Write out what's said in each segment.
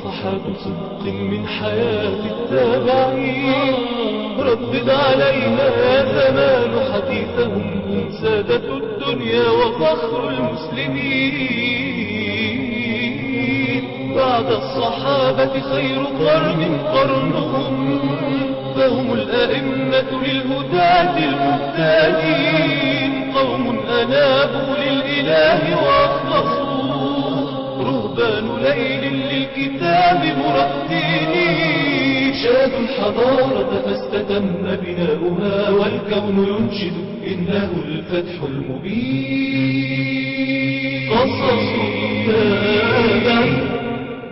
صفحات صدق من حياة التابعين ردد علينا يا زمان حديثهم هم سادة الدنيا وفخر المسلمين بعد الصحابة خير قرن قرنهم فهم الأئمة للهداة المهتدين قوم أنابوا للإله وأخلصوا رهبان ليل للكتاب مرتلين شادوا الحضارة فاستتم بناؤها والكون ينشد إنه الفتح المبين قصص التابع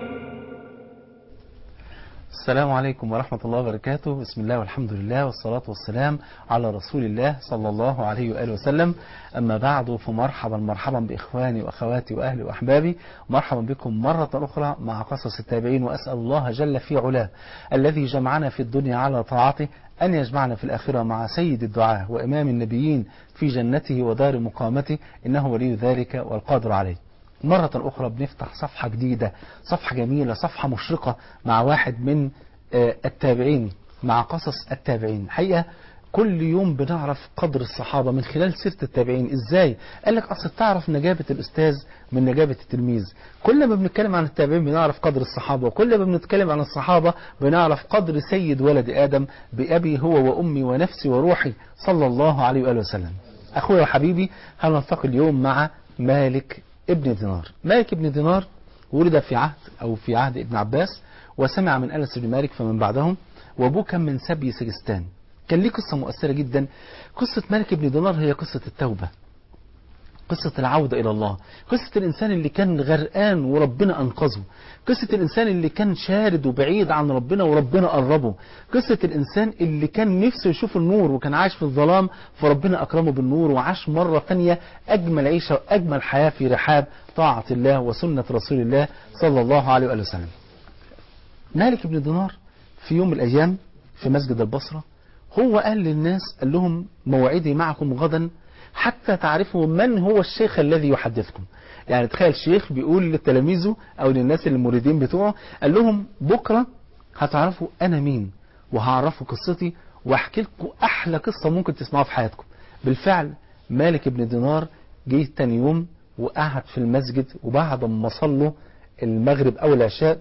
السلام عليكم ورحمة الله وبركاته بسم الله والحمد لله والصلاة والسلام على رسول الله صلى الله عليه وآله وسلم أما بعد فمرحبا مرحبا بإخواني وأخواتي وأهلي وأحبابي مرحبا بكم مرة أخرى مع قصص التابعين وأسأل الله جل في علاه الذي جمعنا في الدنيا على طاعته أن يجمعنا في الآخرة مع سيد الدعاة وإمام النبيين في جنته ودار مقامته إنه ولي ذلك والقادر عليه مرة أخرى بنفتح صفحة جديدة صفحة جميلة صفحة مشرقة مع واحد من التابعين مع قصص التابعين حقيقة كل يوم بنعرف قدر الصحابة من خلال سيرة التابعين ازاي قال لك اصل تعرف نجابة الاستاذ من نجابة التلميذ كل ما بنتكلم عن التابعين بنعرف قدر الصحابة وكل ما بنتكلم عن الصحابة بنعرف قدر سيد ولد ادم بابي هو وامي ونفسي وروحي صلى الله عليه وآله وسلم اخويا وحبيبي هنلتقي اليوم مع مالك ابن دينار مالك ابن دينار ولد في عهد أو في عهد ابن عباس وسمع من أنس بن مالك فمن بعدهم وأبوه كان من سبي سجستان كان ليه قصة مؤثرة جدا قصة مالك ابن دينار هي قصة التوبة قصة العودة إلى الله قصة الإنسان اللي كان غرقان وربنا أنقذه قصة الإنسان اللي كان شارد وبعيد عن ربنا وربنا قربه قصة الإنسان اللي كان نفسه يشوف النور وكان عايش في الظلام فربنا أكرمه بالنور وعاش مرة ثانية أجمل عيشة وأجمل حياة في رحاب طاعة الله وسنة رسول الله صلى الله عليه وآله وسلم مالك بن دينار في يوم من الأيام في مسجد البصرة هو قال للناس قال لهم موعدي معكم غدا حتى تعرفوا من هو الشيخ الذي يحدثكم يعني تخيل شيخ بيقول لتلاميذه او للناس المريدين بتوعه قال لهم بكرة هتعرفوا انا مين وهعرفوا قصتي واحكي لكم احلى قصة ممكن تسمعوها في حياتكم بالفعل مالك بن دينار جه تاني يوم وقعد في المسجد وبعد ما صلوا المغرب او العشاء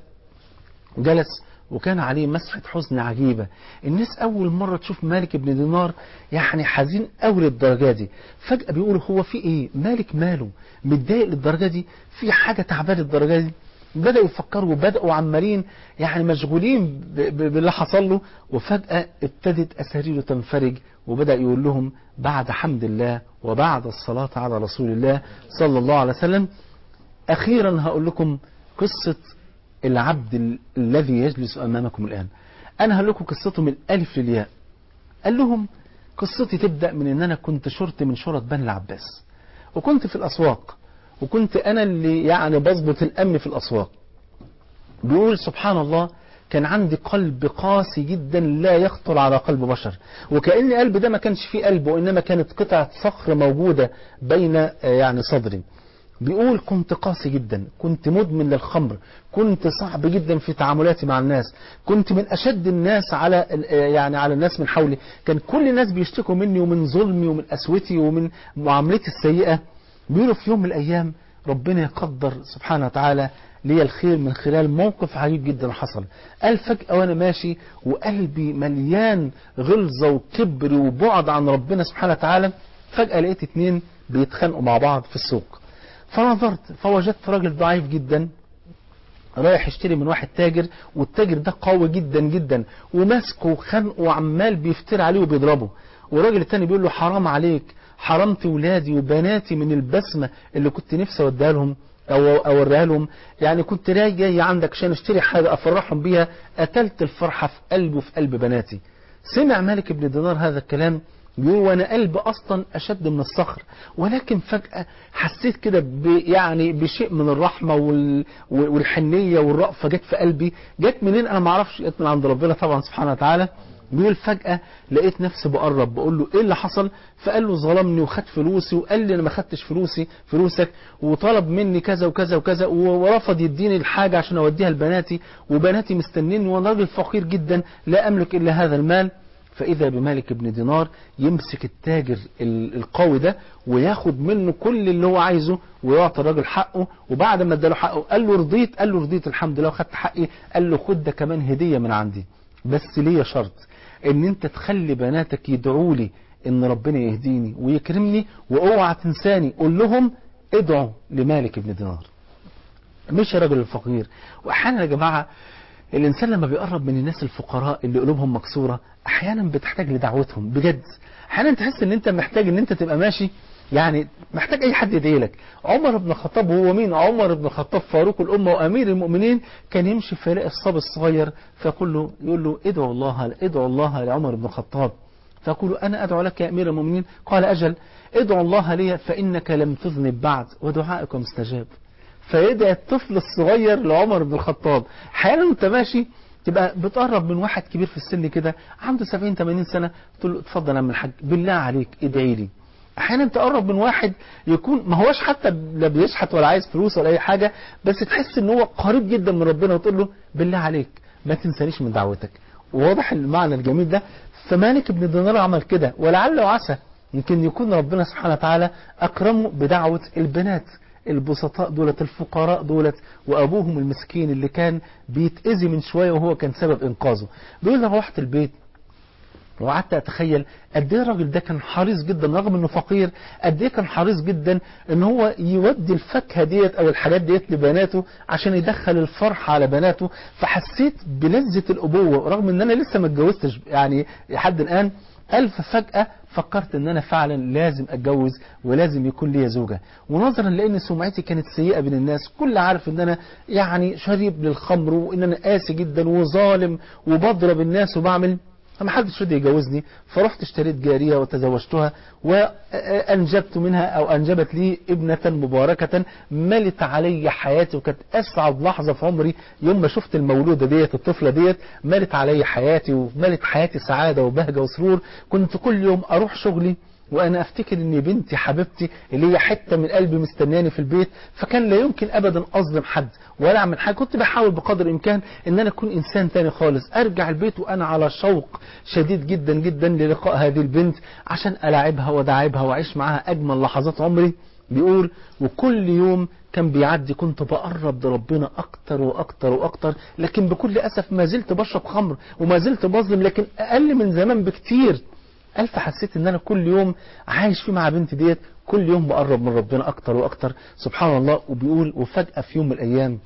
جلس وكان عليه مسحة حزن عجيبة الناس أول مرة تشوف مالك بن دينار يعني حزين أول الدرجة دي فجأة بيقولوا هو في إيه مالك ماله متضايق للدرجة دي في حاجة تعبان للدرجة دي بدأوا يفكروا وبدأوا عمالين يعني مشغولين باللي حصل له وفجأة ابتدت أساريره تنفرج وبدأ يقول لهم بعد حمد الله وبعد الصلاة على رسول الله صلى الله عليه وسلم أخيرا هقول لكم قصة العبد الذي يجلس أمامكم الآن أنا هقول لكم قصته من الألف للياء قال لهم قصتي تبدأ من أن أنا كنت شرط من شرط بني العباس وكنت في الأسواق وكنت أنا اللي يعني بظبط الأمن في الأسواق بيقول سبحان الله كان عندي قلب قاسي جدا لا يخطر على قلب بشر وكأن قلب ده ما كانش فيه قلب وإنما كانت قطعة صخر موجودة بين يعني صدري بيقول كنت قاسي جدا كنت مدمن للخمر كنت صعب جدا في تعاملاتي مع الناس كنت من أشد الناس على يعني على الناس من حولي كان كل الناس بيشتكوا مني ومن ظلمي ومن قسوتي ومن معاملتي السيئة بيقولوا في يوم من الأيام ربنا يقدر سبحانه وتعالى لي الخير من خلال موقف عجيب جدا حصل قال فجأة وأنا ماشي وقلبي مليان غلظة وكبر وبعد عن ربنا سبحانه وتعالى فجأة لقيت اتنين بيتخانقوا مع بعض في السوق فنظرت فوجدت راجل ضعيف جدا رايح يشتري من واحد تاجر والتاجر ده قوي جدا جدا وماسكه وخنقه وعمال بيفتر عليه وبيضربه والراجل التاني بيقول له حرام عليك حرمت ولادي وبناتي من البسمة اللي كنت نفسي اوديها لهم او اوريها لهم يعني كنت جاي عندك عشان اشتري حاجة افرحهم بيها قتلت الفرحة في قلبي وفي قلب بناتي سمع مالك بن دينار هذا الكلام بيقول وانا قلبي اصلا اشد من الصخر ولكن فجأة حسيت كده يعني بشيء من الرحمة وال والحنية والرأفة جت في قلبي جت منين انا ما اعرفش جت من عند ربنا طبعا سبحانه وتعالى بيقول فجأة لقيت نفسي بقرب بقول له ايه اللي حصل فقال له ظلمني وخد فلوسي وقال لي انا ما خدتش فلوسي فلوسك وطلب مني كذا وكذا وكذا ورفض يديني الحاجة عشان اوديها لبناتي وبناتي مستنيني وانا راجل فقير جدا لا املك الا هذا المال فإذا بمالك بن دينار يمسك التاجر القوي ده وياخد منه كل اللي هو عايزه ويعطي الراجل حقه وبعد ما اداله حقه قال له رضيت قال له رضيت الحمد لله وخدت حقي قال له خد ده كمان هدية من عندي بس ليا شرط ان انت تخلي بناتك يدعوا لي ان ربنا يهديني ويكرمني واوعى تنساني قول لهم ادعوا لمالك بن دينار مش الراجل الفقير واحيانا يا جماعه الإنسان لما بيقرب من الناس الفقراء اللي قلوبهم مكسورة أحيانا بتحتاج لدعوتهم بجد أحيانا تحس إن أنت محتاج إن أنت تبقى ماشي يعني محتاج أي حد يدعي لك عمر بن الخطاب هو مين عمر بن الخطاب فاروق الأمة وأمير المؤمنين كان يمشي في يلاقي الصبي الصغير فيقول له يقول له ادعو الله ادعو الله لعمر بن الخطاب فيقول أنا أدعو لك يا أمير المؤمنين قال أجل ادعو الله لي فإنك لم تذنب بعد ودعائك مستجاب فيدعي الطفل الصغير لعمر بن الخطاب احيانا وانت ماشي تبقى بتقرب من واحد كبير في السن كده عنده 70 80 سنه تقول له اتفضل يا عم الحاج بالله عليك ادعي لي احيانا تقرب من واحد يكون ما هوش حتى لا بيشحت ولا عايز فلوس ولا اي حاجه بس تحس ان هو قريب جدا من ربنا وتقول له بالله عليك ما تنسانيش من دعوتك واضح المعنى الجميل ده فمالك بن دينار عمل كده ولعل وعسى يمكن يكون ربنا سبحانه وتعالى اكرمه بدعوه البنات البسطاء دولت الفقراء دولت وابوهم المسكين اللي كان بيتأذي من شوية وهو كان سبب انقاذه بيقول لو روحت البيت وقعدت اتخيل قد ايه الراجل ده كان حريص جدا رغم انه فقير قد ايه كان حريص جدا ان هو يودي الفاكهه ديت او الحاجات ديت لبناته عشان يدخل الفرحه على بناته فحسيت بلذه الابوه رغم ان انا لسه ما اتجوزتش يعني لحد الان قال ففجأة فكرت ان انا فعلا لازم اتجوز ولازم يكون لي زوجة ونظرا لان سمعتي كانت سيئة بين الناس كل عارف ان انا يعني شريب للخمر وان انا قاسي جدا وظالم وبضرب الناس وبعمل فما حدش رضي يجوزني فرحت اشتريت جارية وتزوجتها وأنجبت منها أو أنجبت لي ابنة مباركة ملت علي حياتي وكانت أسعد لحظة في عمري يوم ما شفت المولودة ديت الطفلة ديت ملت علي حياتي وملت حياتي سعادة وبهجة وسرور كنت كل يوم أروح شغلي وانا افتكر ان بنتي حبيبتي اللي هي حته من قلبي مستنياني في البيت فكان لا يمكن ابدا اظلم حد ولا اعمل حاجه كنت بحاول بقدر الامكان ان انا اكون انسان تاني خالص ارجع البيت وانا على شوق شديد جدا جدا للقاء هذه البنت عشان الاعبها واداعبها واعيش معاها اجمل لحظات عمري بيقول وكل يوم كان بيعدي كنت بقرب لربنا اكتر واكتر واكتر لكن بكل اسف ما زلت بشرب خمر وما زلت بظلم لكن اقل من زمان بكتير قال فحسيت ان انا كل يوم عايش فيه مع بنتي ديت كل يوم بقرب من ربنا اكتر واكتر سبحان الله وبيقول وفجأة في يوم من الايام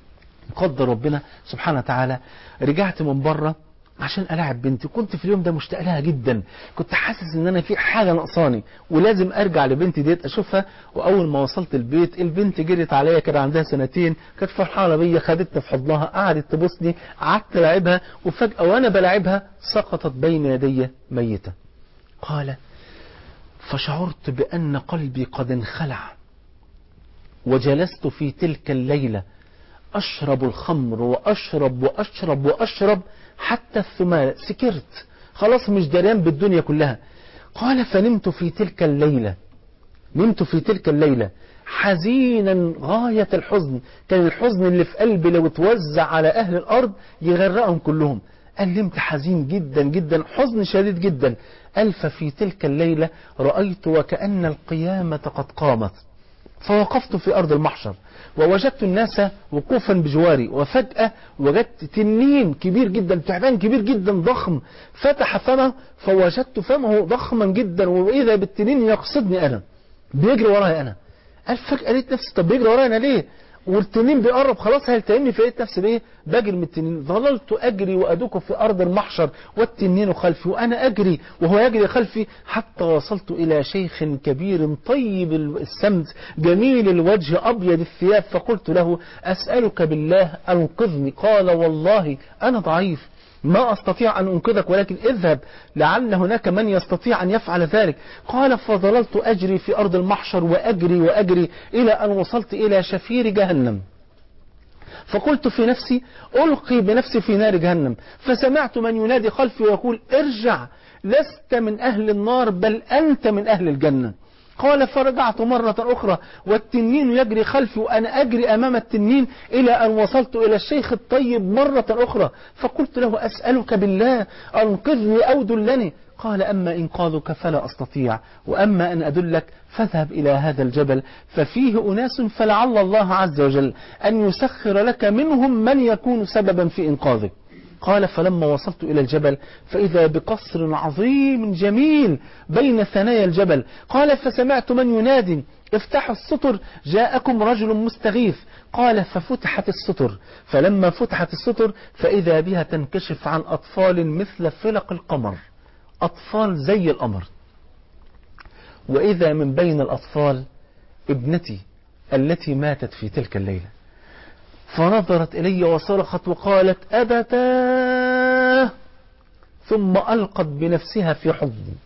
قدر ربنا سبحانه وتعالى رجعت من بره عشان ألاعب بنتي كنت في اليوم ده مشتاق لها جدا كنت حاسس ان انا في حاجة ناقصاني ولازم ارجع لبنتي ديت اشوفها واول ما وصلت البيت البنت جريت عليا كده عندها سنتين كانت فرحانة بيا خدتني في حضنها قعدت تبوسني قعدت العبها وفجأة وانا بلعبها سقطت بين يدي ميتة قال فشعرت بأن قلبي قد انخلع وجلست في تلك الليلة أشرب الخمر وأشرب وأشرب وأشرب حتى الثمال سكرت خلاص مش دريان بالدنيا كلها قال فنمت في تلك الليلة نمت في تلك الليلة حزينا غاية الحزن كان الحزن اللي في قلبي لو اتوزع على أهل الأرض يغرقهم كلهم قال نمت حزين جدا جدا حزن شديد جدا قال ففي تلك الليلة رأيت وكأن القيامة قد قامت فوقفت في أرض المحشر ووجدت الناس وقوفا بجواري وفجأة وجدت تنين كبير جدا تعبان كبير جدا ضخم فتح فمه فوجدت فمه ضخما جدا وإذا بالتنين يقصدني أنا بيجري ورايا أنا قال فجأة لقيت نفسي طب بيجري ورايا أنا ليه والتنين بيقرب خلاص هيلتهمني فلقيت نفسي بايه بجري من التنين ظللت اجري وادوك في ارض المحشر والتنين خلفي وانا اجري وهو يجري خلفي حتى وصلت الى شيخ كبير طيب السمت جميل الوجه ابيض الثياب فقلت له اسالك بالله انقذني قال والله انا ضعيف ما أستطيع أن أنقذك ولكن اذهب لعل هناك من يستطيع أن يفعل ذلك قال فظللت أجري في أرض المحشر وأجري وأجري إلى أن وصلت إلى شفير جهنم فقلت في نفسي ألقي بنفسي في نار جهنم فسمعت من ينادي خلفي ويقول ارجع لست من أهل النار بل أنت من أهل الجنة قال فرجعت مرة أخرى والتنين يجري خلفي وأنا أجري أمام التنين إلى أن وصلت إلى الشيخ الطيب مرة أخرى فقلت له أسألك بالله أنقذني أو دلني قال أما إنقاذك فلا أستطيع وأما أن أدلك فاذهب إلى هذا الجبل ففيه أناس فلعل الله عز وجل أن يسخر لك منهم من يكون سببا في إنقاذك قال فلما وصلت إلى الجبل فإذا بقصر عظيم جميل بين ثنايا الجبل قال فسمعت من ينادي افتحوا السطر جاءكم رجل مستغيث قال ففتحت السطر فلما فتحت السطر فإذا بها تنكشف عن أطفال مثل فلق القمر أطفال زي القمر وإذا من بين الأطفال ابنتي التي ماتت في تلك الليلة فنظرت إلي وصرخت وقالت أبتاه ثم ألقت بنفسها في حضني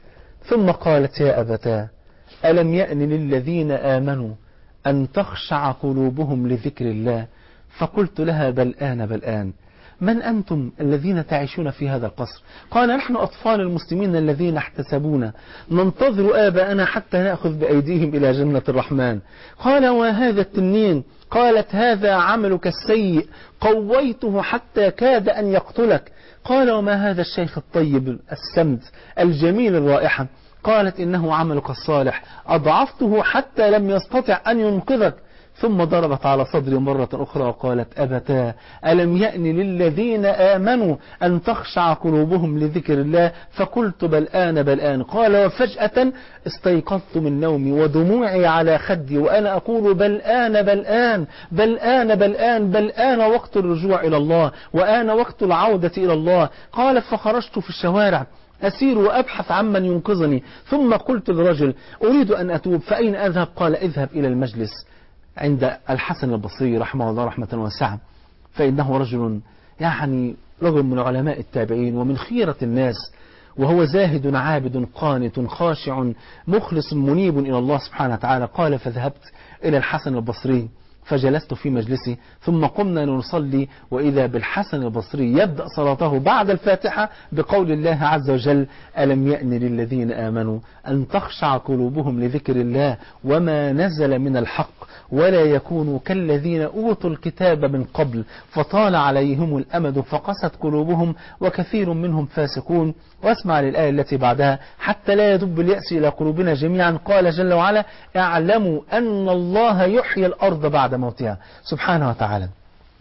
ثم قالت يا أبتاه ألم يأن للذين آمنوا أن تخشع قلوبهم لذكر الله فقلت لها بل آن بل آن من أنتم الذين تعيشون في هذا القصر قال نحن أطفال المسلمين الذين احتسبونا ننتظر آباءنا حتى نأخذ بأيديهم إلى جنة الرحمن قال وهذا التنين قالت هذا عملك السيء قويته حتى كاد أن يقتلك قال وما هذا الشيخ الطيب السمد الجميل الرائحة قالت إنه عملك الصالح أضعفته حتى لم يستطع أن ينقذك ثم ضربت على صدري مرة أخرى وقالت أبتا ألم يأن للذين آمنوا أن تخشع قلوبهم لذكر الله فقلت بل آن بل آن قال وفجأة استيقظت من نومي ودموعي على خدي وأنا أقول بل آن بل آن بل آن بل آن بل آن وقت الرجوع إلى الله وآن وقت العودة إلى الله قال فخرجت في الشوارع أسير وأبحث عمن ينقذني ثم قلت للرجل أريد أن أتوب فأين أذهب قال اذهب إلى المجلس عند الحسن البصري رحمه الله رحمة واسعة فإنه رجل يعني رجل من علماء التابعين ومن خيرة الناس وهو زاهد عابد قانت خاشع مخلص منيب إلى الله سبحانه وتعالى قال فذهبت إلى الحسن البصري فجلست في مجلسي ثم قمنا لنصلي وإذا بالحسن البصري يبدأ صلاته بعد الفاتحة بقول الله عز وجل ألم يأن للذين آمنوا أن تخشع قلوبهم لذكر الله وما نزل من الحق ولا يكونوا كالذين أوتوا الكتاب من قبل فطال عليهم الأمد فقست قلوبهم وكثير منهم فاسقون واسمع للآية التي بعدها حتى لا يدب اليأس إلى قلوبنا جميعا قال جل وعلا اعلموا أن الله يحيي الأرض بعد موتها سبحانه وتعالى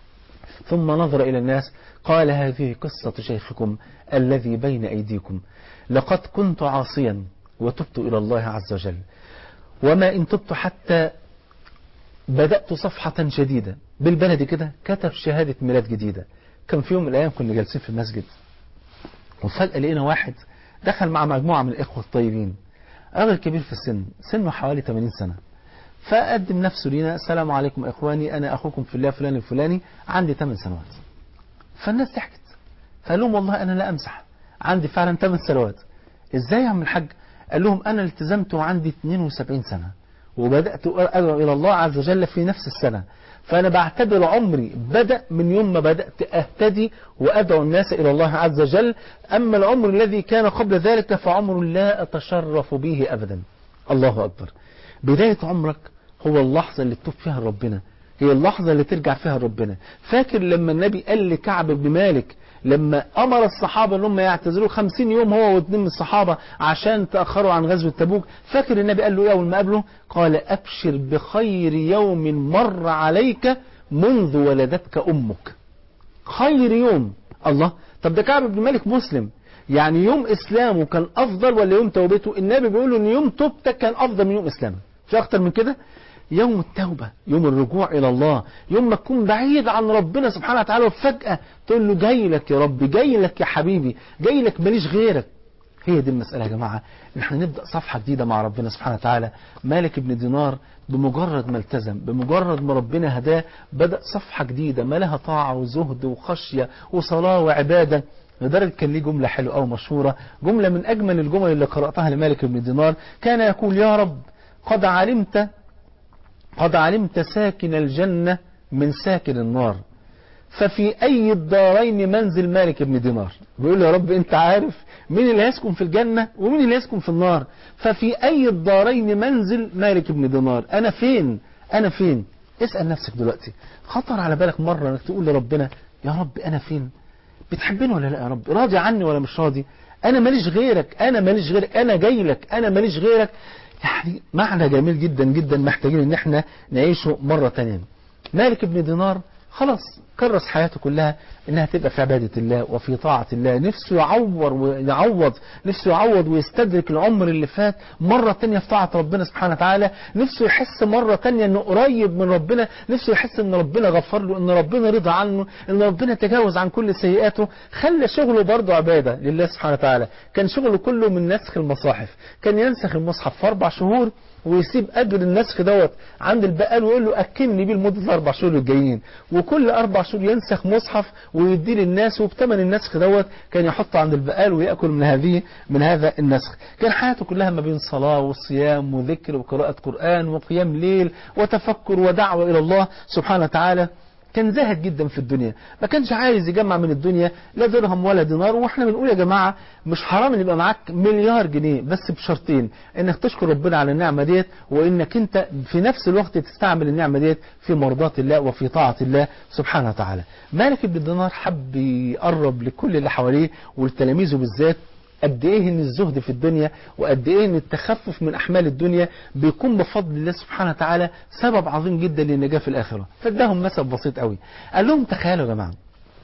ثم نظر إلى الناس قال هذه قصة شيخكم الذي بين أيديكم لقد كنت عاصيا وتبت إلى الله عز وجل وما إن تبت حتى بدأت صفحة جديدة بالبلد كده كتب شهادة ميلاد جديدة كان في يوم من الأيام كنا جالسين في المسجد وفجأة لقينا واحد دخل مع مجموعة من الإخوة الطيبين راجل كبير في السن سنه حوالي 80 سنة فقدم نفسه لينا السلام عليكم إخواني أنا أخوكم في الله فلان الفلاني عندي 8 سنوات فالناس ضحكت فقال لهم والله أنا لا أمسح عندي فعلا 8 سنوات إزاي يا عم الحاج قال لهم أنا التزمت وعندي 72 سنة وبدأت أدعو إلى الله عز وجل في نفس السنة فأنا بعتبر عمري بدأ من يوم ما بدأت أهتدي وأدعو الناس إلى الله عز وجل أما العمر الذي كان قبل ذلك فعمر لا أتشرف به أبدا الله أكبر بداية عمرك هو اللحظة اللي تتوب فيها ربنا هي اللحظة اللي ترجع فيها ربنا فاكر لما النبي قال لكعب بن مالك لما أمر الصحابة ان هم يعتذروا 50 يوم هو واثنين من الصحابة عشان تأخروا عن غزوة تبوك فاكر النبي قال له ايه أول ما قابله قال أبشر بخير يوم مر عليك منذ ولدتك أمك خير يوم الله طب ده كعب بن مالك مسلم يعني يوم إسلامه كان أفضل ولا يوم توبته النبي بيقول ان يوم توبتك كان أفضل من يوم إسلامه في أكتر من كده يوم التوبة يوم الرجوع إلى الله يوم ما تكون بعيد عن ربنا سبحانه وتعالى وفجأة تقول له جاي لك يا رب جاي لك يا حبيبي جاي لك ماليش غيرك هي دي المسألة يا جماعة ان احنا نبدأ صفحة جديدة مع ربنا سبحانه وتعالى مالك بن دينار بمجرد ما التزم بمجرد ما ربنا هداه بدأ صفحة جديدة ما لها طاعة وزهد وخشية وصلاة وعبادة لدرجة كان ليه جملة حلوة أو مشهورة جملة من أجمل الجمل اللي قرأتها لمالك بن دينار كان يقول يا رب قد علمت قد علمت ساكن الجنة من ساكن النار ففي أي الدارين منزل مالك بن دينار بيقول له يا رب أنت عارف مين اللي هيسكن في الجنة ومين اللي هيسكن في النار ففي أي الدارين منزل مالك بن دينار أنا فين أنا فين اسأل نفسك دلوقتي خطر على بالك مرة انك تقول لربنا يا رب أنا فين بتحبني ولا لا يا رب راضي عني ولا مش راضي أنا ماليش غيرك أنا ماليش غيرك أنا جاي لك أنا ماليش غيرك يعني معنى جميل جدا جدا محتاجين ان احنا نعيشه مرة تانية مالك بن دينار خلاص كرس حياته كلها انها تبقى في عبادة الله وفي طاعة الله نفسه يعور ويعوض نفسه يعوض ويستدرك العمر اللي فات مرة تانية في طاعة ربنا سبحانه وتعالى نفسه يحس مرة تانية انه قريب من ربنا نفسه يحس ان ربنا غفر له ان ربنا رضى عنه ان ربنا تجاوز عن كل سيئاته خلى شغله برضه عبادة لله سبحانه وتعالى كان شغله كله من نسخ المصاحف كان ينسخ المصحف في اربع شهور ويسيب اجر النسخ دوت عند البقال ويقول له اكلني بيه لمده الاربع شهور الجايين وكل اربع شهور ينسخ مصحف ويديه للناس وبثمن النسخ دوت كان يحطه عند البقال وياكل من هذه من هذا النسخ كان حياته كلها ما بين صلاه وصيام وذكر وقراءه قران وقيام ليل وتفكر ودعوه الى الله سبحانه وتعالى كان زاهد جدا في الدنيا ما كانش عايز يجمع من الدنيا لا درهم ولا دينار واحنا بنقول يا جماعة مش حرام ان يبقى معاك مليار جنيه بس بشرطين انك تشكر ربنا على النعمة ديت وانك انت في نفس الوقت تستعمل النعمة ديت في مرضاة الله وفي طاعة الله سبحانه وتعالى مالك بن دينار حب يقرب لكل اللي حواليه ولتلاميذه بالذات قد ايه ان الزهد في الدنيا وقد ايه ان التخفف من احمال الدنيا بيكون بفضل الله سبحانه وتعالى سبب عظيم جدا للنجاة في الاخرة فاداهم مثل بسيط قوي قال لهم تخيلوا يا جماعة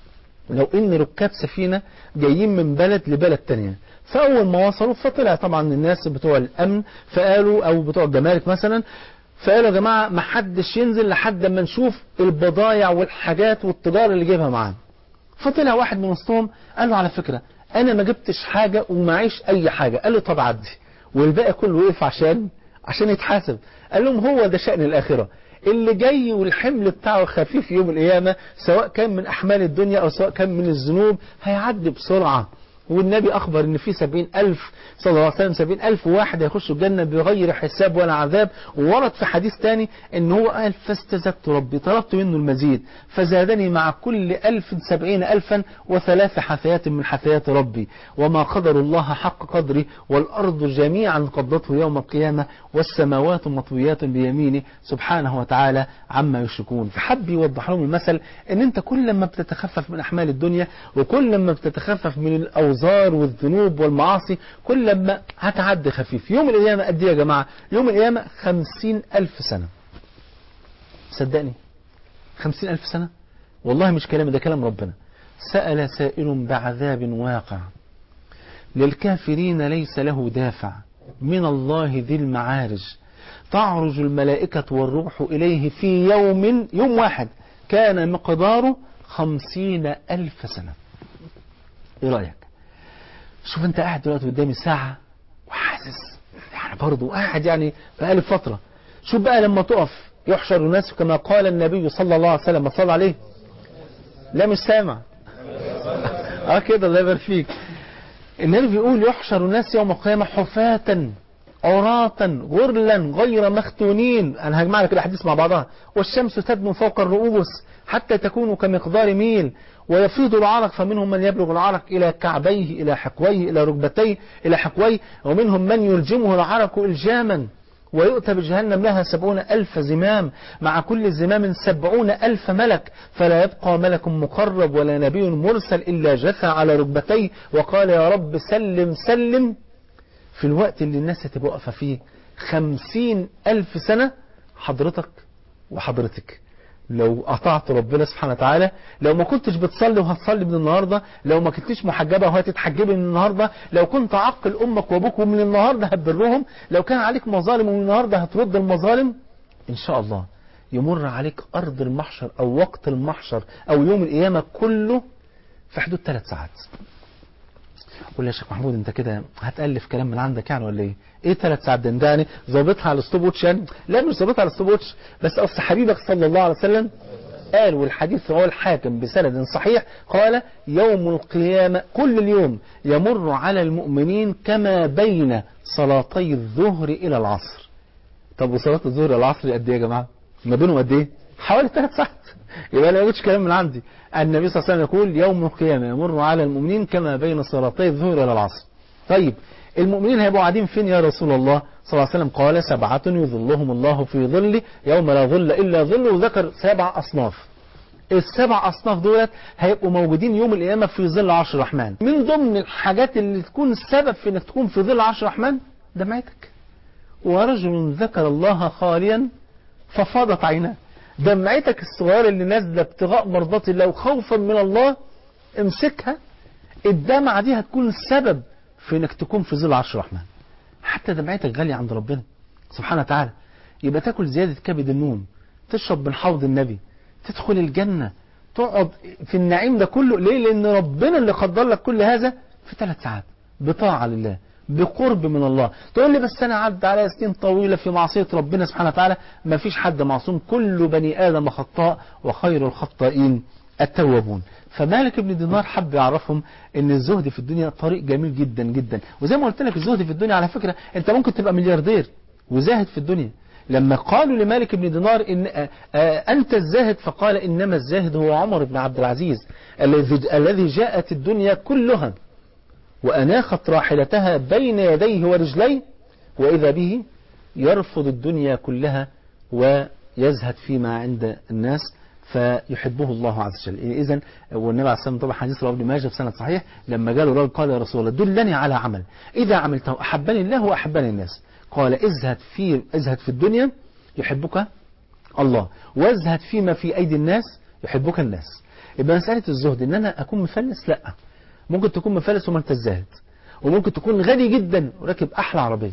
لو ان ركاب سفينة جايين من بلد لبلد تانية فاول ما وصلوا فطلع طبعا الناس بتوع الامن فقالوا او بتوع الجمارك مثلا فقالوا يا جماعة ما حدش ينزل لحد ما نشوف البضايع والحاجات والتجارة اللي جايبها معاه فطلع واحد من وسطهم قال له على فكرة انا ما جبتش حاجة ومعيش اي حاجة قال له طب عدي والباقي كله وقف عشان عشان يتحاسب قال لهم هو ده شأن الاخرة اللي جاي والحمل بتاعه خفيف يوم القيامة سواء كان من احمال الدنيا او سواء كان من الذنوب هيعدي بسرعة والنبي أخبر إن في سبعين ألف صلى الله عليه وسلم سبعين ألف واحد يخشوا الجنة بغير حساب ولا عذاب وورد في حديث تاني إن هو قال فاستزدت ربي طلبت منه المزيد فزادني مع كل ألف سبعين ألفا وثلاث حثيات من حثيات ربي وما قدر الله حق قدره والأرض جميعا قبضته يوم القيامة والسماوات مطويات بيمينه سبحانه وتعالى عما يشركون فحب يوضح لهم المثل إن أنت كل ما بتتخفف من أحمال الدنيا وكل ما بتتخفف من الأوزار والذنوب والمعاصي كل ما هتعدي خفيف يوم القيامة قد ايه يا جماعة يوم القيامة خمسين ألف سنة صدقني خمسين ألف سنة والله مش كلامي ده كلام ربنا سأل سائل بعذاب واقع للكافرين ليس له دافع من الله ذي المعارج تعرج الملائكة والروح إليه في يوم يوم واحد كان مقداره خمسين ألف سنة ايه رأيك شوف انت قاعد دلوقتي قدامي ساعة وحاسس يعني برضه قاعد يعني بقالي فترة شوف بقى لما تقف يحشر الناس كما قال النبي صلى الله عليه وسلم صلى عليه لا مش سامع اه كده الله يبارك فيك النبي بيقول يحشر الناس يوم القيامة حفاة عراة غرلا غير مختونين انا هجمع لك الاحاديث مع بعضها والشمس تدنو فوق الرؤوس حتى تكون كمقدار ميل ويفيض العرق فمنهم من يبلغ العرق إلى كعبيه إلى حقويه إلى ركبتيه إلى حقويه ومنهم من يلجمه العرق إلجاما ويؤتى بجهنم لها سبعون ألف زمام مع كل زمام سبعون ألف ملك فلا يبقى ملك مقرب ولا نبي مرسل إلا جثى على ركبتيه وقال يا رب سلم سلم في الوقت اللي الناس هتبقى واقفة فيه خمسين ألف سنة حضرتك وحضرتك لو قطعت ربنا سبحانه وتعالى لو ما كنتش بتصلي وهتصلي من النهاردة لو ما كنتش محجبة وهتتحجبي من النهاردة لو كنت عقل أمك وأبوك ومن النهاردة هتبرهم لو كان عليك مظالم ومن النهاردة هترد المظالم إن شاء الله يمر عليك أرض المحشر أو وقت المحشر أو يوم القيامة كله في حدود ثلاث ساعات قول يا شيخ محمود انت كده هتألف كلام من عندك يعني ولا ايه ايه ثلاث ساعات ده يعني ظابطها على الستوب ووتش يعني لا مش ظابطها على الستوب ووتش بس اصل حبيبك صلى الله عليه وسلم قال والحديث رواه الحاكم بسند صحيح قال يوم القيامة كل اليوم يمر على المؤمنين كما بين صلاتي الظهر إلى العصر طب وصلاة الظهر إلى العصر قد ايه يا جماعة ما بينهم قد ايه حوالي ثلاث ساعات يبقى انا ما قلتش كلام من عندي النبي صلى الله عليه وسلم يقول يوم القيامة يمر على المؤمنين كما بين صلاتي الظهر إلى العصر طيب المؤمنين هيبقوا قاعدين فين يا رسول الله صلى الله عليه وسلم قال سبعة يظلهم الله في ظله يوم لا ظل إلا ظله وذكر سبع أصناف السبع أصناف دولت هيبقوا موجودين يوم القيامة في ظل عرش الرحمن من ضمن الحاجات اللي تكون السبب في انك تكون في ظل عرش الرحمن دمعتك ورجل ذكر الله خاليا ففاضت عيناه دمعتك الصغيرة اللي نازلة ابتغاء مرضات الله وخوفا من الله امسكها الدمعة دي هتكون السبب في انك تكون في ظل عرش الرحمن حتى دمعتك غالية عند ربنا سبحانه وتعالى يبقى تاكل زيادة كبد النوم تشرب من حوض النبي تدخل الجنة تقعد في النعيم ده كله ليه لان ربنا اللي قدر لك كل هذا في ثلاث ساعات بطاعة لله بقرب من الله تقول لي بس انا عدى على سنين طويلة في معصية ربنا سبحانه وتعالى ما فيش حد معصوم كل بني آدم خطاء وخير الخطائين التوابون فمالك ابن دينار حب يعرفهم ان الزهد في الدنيا طريق جميل جدا جدا وزي ما قلت لك الزهد في الدنيا على فكرة انت ممكن تبقى ملياردير وزاهد في الدنيا لما قالوا لمالك بن دينار إن آآ آآ أنت الزاهد فقال إنما الزاهد هو عمر بن عبد العزيز الذي الذي جاءت الدنيا كلها وأناخت راحلتها بين يديه ورجليه وإذا به يرفض الدنيا كلها ويزهد فيما عند الناس فيحبه الله عز وجل إذا والنبي عليه الصلاة طبعا حديث رواه ابن ماجه بسند صحيح لما جاء الراجل قال يا رسول الله دلني على عمل إذا عملته أحبني الله وأحبني الناس قال ازهد في ازهد في الدنيا يحبك الله وازهد فيما في أيدي الناس يحبك الناس يبقى مسألة الزهد إن أنا أكون مفلس لا ممكن تكون مفلس وما انت الزاهد وممكن تكون غني جدا وراكب أحلى عربية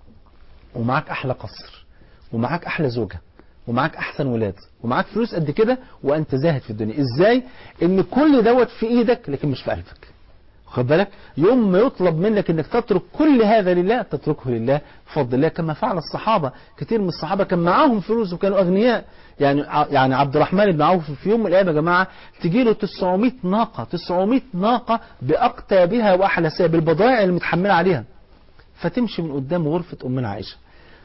ومعاك أحلى قصر ومعاك أحلى زوجة ومعاك أحسن ولاد ومعاك فلوس قد كده وأنت زاهد في الدنيا إزاي إن كل دوت في إيدك لكن مش في قلبك خد بالك يوم ما يطلب منك انك تترك كل هذا لله تتركه لله بفضل الله كما فعل الصحابة كتير من الصحابة كان معاهم فلوس وكانوا اغنياء يعني يعني عبد الرحمن بن عوف في يوم من الايام يا جماعه تجي له 900 ناقه 900 ناقه باقتابها واحلاسها بالبضائع المتحمله عليها فتمشي من قدام غرفه امنا عائشه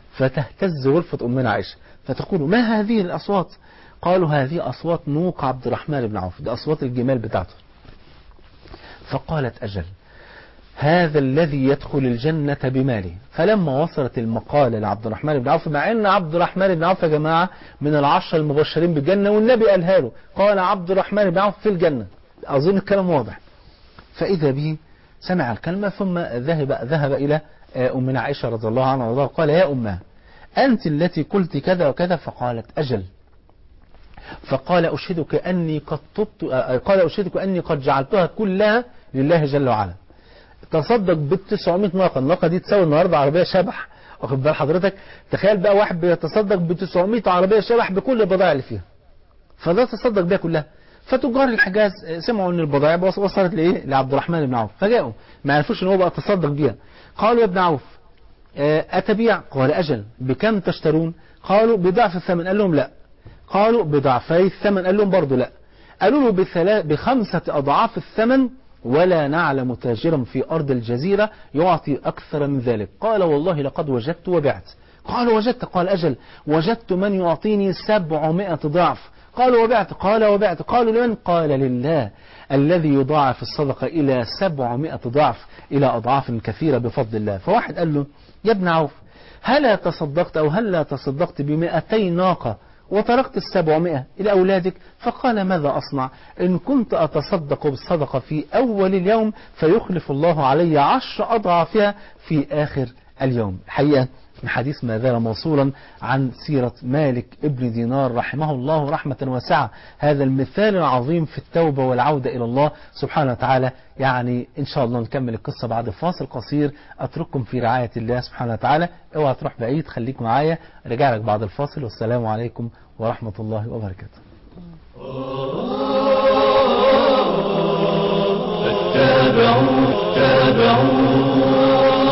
فتهتز غرفه امنا عائشه فتقول ما هذه الاصوات قالوا هذه اصوات نوق عبد الرحمن بن عوف دي اصوات الجمال بتاعته فقالت أجل هذا الذي يدخل الجنة بماله فلما وصلت المقالة لعبد الرحمن بن عوف مع أن عبد الرحمن بن عوف يا جماعة من العشر المبشرين بالجنة والنبي قالها له قال عبد الرحمن بن عوف في الجنة أظن الكلام واضح فإذا به سمع الكلمة ثم ذهب ذهب إلى أمنا عائشة رضي الله عنها وارضاها قال يا أمها أنت التي قلت كذا وكذا فقالت أجل فقال أشهدك أني قد طبت قال أشهدك أني قد جعلتها كلها لله جل وعلا تصدق بال 900 ناقة الناقة دي تساوي النهاردة عربية شبح واخد بال حضرتك تخيل بقى واحد بيتصدق ب 900 عربية شبح بكل البضائع اللي فيها فده تصدق بيها كلها فتجار الحجاز سمعوا ان البضائع وصلت لايه لعبد الرحمن بن عوف فجاءوا ما عرفوش ان هو بقى تصدق بيها قالوا يا ابن عوف أتبيع قال أجل بكم تشترون قالوا بضعف الثمن قال لهم لا قالوا بضعفي الثمن قال لهم برضه لا قالوا له بثلاث بخمسة أضعاف الثمن ولا نعلم تاجرا في أرض الجزيرة يعطي أكثر من ذلك قال والله لقد وجدت وبعت قال وجدت قال أجل وجدت من يعطيني سبعمائة ضعف قال وبعت قال وبعت قالوا لمن قال لله الذي يضاعف الصدقة إلى سبعمائة ضعف إلى أضعاف كثيرة بفضل الله فواحد قال له يا ابن عوف هلا تصدقت أو هلا تصدقت بمئتي ناقة وتركت السبعمائة إلى أولادك فقال ماذا أصنع إن كنت أتصدق بالصدقة في أول اليوم فيخلف الله علي عشر أضعافها في آخر اليوم الحقيقة الحديث ما زال موصولا عن سيرة مالك ابن دينار رحمه الله رحمة واسعة هذا المثال العظيم في التوبة والعودة إلى الله سبحانه وتعالى يعني إن شاء الله نكمل القصة بعد فاصل قصير أترككم في رعاية الله سبحانه وتعالى اوعى تروح بعيد خليك معايا رجع لك بعد الفاصل والسلام عليكم ورحمة الله وبركاته اتبعوا اتبعوا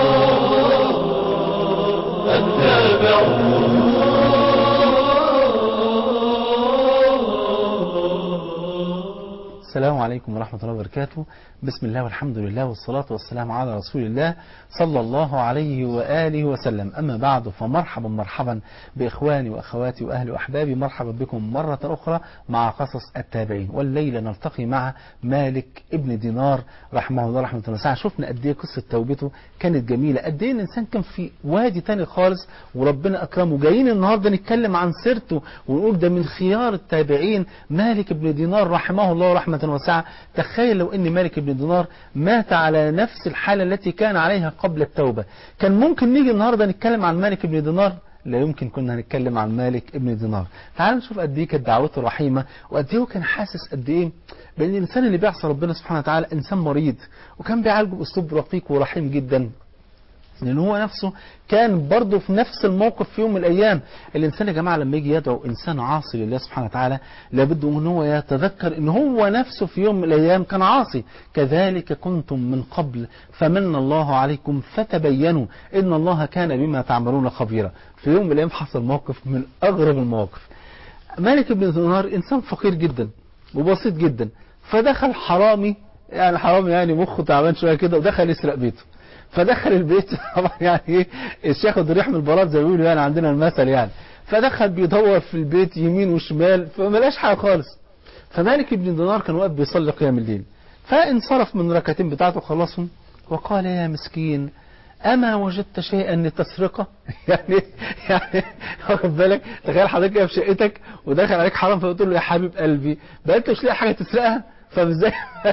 السلام عليكم ورحمة الله وبركاته بسم الله والحمد لله والصلاة والسلام على رسول الله صلى الله عليه وآله وسلم أما بعد فمرحبا مرحبا بإخواني وأخواتي وأهلي وأحبابي مرحبا بكم مرة أخرى مع قصص التابعين والليلة نلتقي مع مالك ابن دينار رحمه الله رحمة الله وسعه شفنا قد ايه قصة توبته كانت جميلة قد ايه الإنسان كان في وادي تاني خالص وربنا أكرمه جايين النهاردة نتكلم عن سيرته ونقول ده من خيار التابعين مالك ابن دينار رحمه الله رحمة واسعة تخيل لو ان مالك بن دينار مات على نفس الحالة التي كان عليها قبل التوبة كان ممكن نيجي النهاردة نتكلم عن مالك بن دينار لا يمكن كنا نتكلم عن مالك ابن دينار تعالوا نشوف قد ايه كانت دعوته رحيمة وقد ايه هو كان حاسس قد ايه بان الانسان اللي بيعصى ربنا سبحانه وتعالى انسان مريض وكان بيعالجه باسلوب رقيق ورحيم جدا لأن هو نفسه كان برضه في نفس الموقف في يوم من الأيام الإنسان يا جماعة لما يجي يدعو إنسان عاصي لله سبحانه وتعالى لابد أن هو يتذكر أن هو نفسه في يوم من الأيام كان عاصي كذلك كنتم من قبل فمن الله عليكم فتبينوا إن الله كان بما تعملون خبيرا في يوم من الأيام حصل موقف من أغرب المواقف مالك بن دينار إنسان فقير جدا وبسيط جدا فدخل حرامي يعني حرامي يعني مخه تعبان شوية كده ودخل يسرق بيته فدخل البيت طبعا يعني ايه الشيخ ريح من البلاط زي ما بيقولوا يعني عندنا المثل يعني فدخل بيدور في البيت يمين وشمال فما لقاش حاجه خالص فمالك بن دينار كان واقف بيصلي قيام الليل فانصرف من ركعتين بتاعته خلصهم وقال يا مسكين أما وجدت شيئا لتسرقه يعني يعني واخد بالك تخيل حضرتك في شقتك ودخل عليك حرام فقلت له يا حبيب قلبي بقى انت مش لاقي حاجه تسرقها فازاي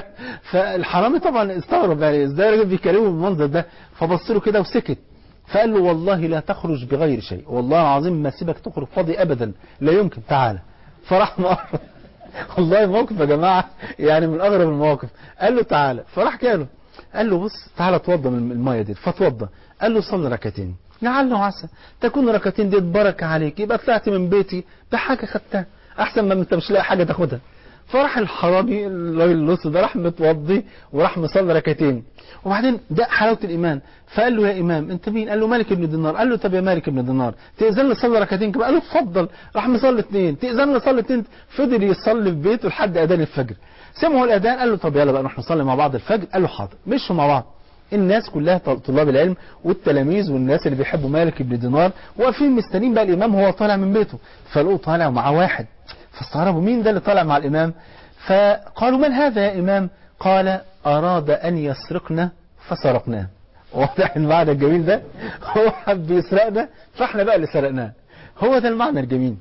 فالحرامي طبعا استغرب يعني ازاي الراجل بيكلمه بالمنظر ده فبص له كده وسكت فقال له والله لا تخرج بغير شيء والله العظيم ما سيبك تخرج فاضي ابدا لا يمكن تعالى فراح مقرب والله موقف يا جماعه يعني من اغرب المواقف قال له تعالى فراح جاله قال له بص تعالى اتوضى من الميه دي فتوضى قال له صلي ركعتين لعل وعسى تكون ركعتين دي بركه عليك يبقى طلعت من بيتي بحاجه خدتها احسن ما انت مش لاقي حاجه تاخدها فراح الحرامي الراجل اللص ده راح متوضي وراح مصلي ركعتين وبعدين ده حلاوه الايمان فقال له يا امام انت مين قال له مالك بن دينار قال له طب يا مالك بن دينار تاذن لي اصلي ركعتين كمان قال له اتفضل راح مصلي اثنين تاذن لي اصلي اثنين فضل يصلي في بيته لحد اذان الفجر سمعوا الاذان قال له طب يلا بقى نروح نصلي مع بعض الفجر قال له حاضر مشوا مع بعض الناس كلها طلاب العلم والتلاميذ والناس اللي بيحبوا مالك بن دينار واقفين مستنيين بقى الامام هو طالع من بيته فلقوا طالع مع واحد فاستغربوا مين ده اللي طالع مع الامام فقالوا من هذا يا إمام قال أراد أن يسرقنا فسرقناه واضح المعنى الجميل ده هو حب يسرقنا فاحنا بقى اللي سرقناه هو ده المعنى الجميل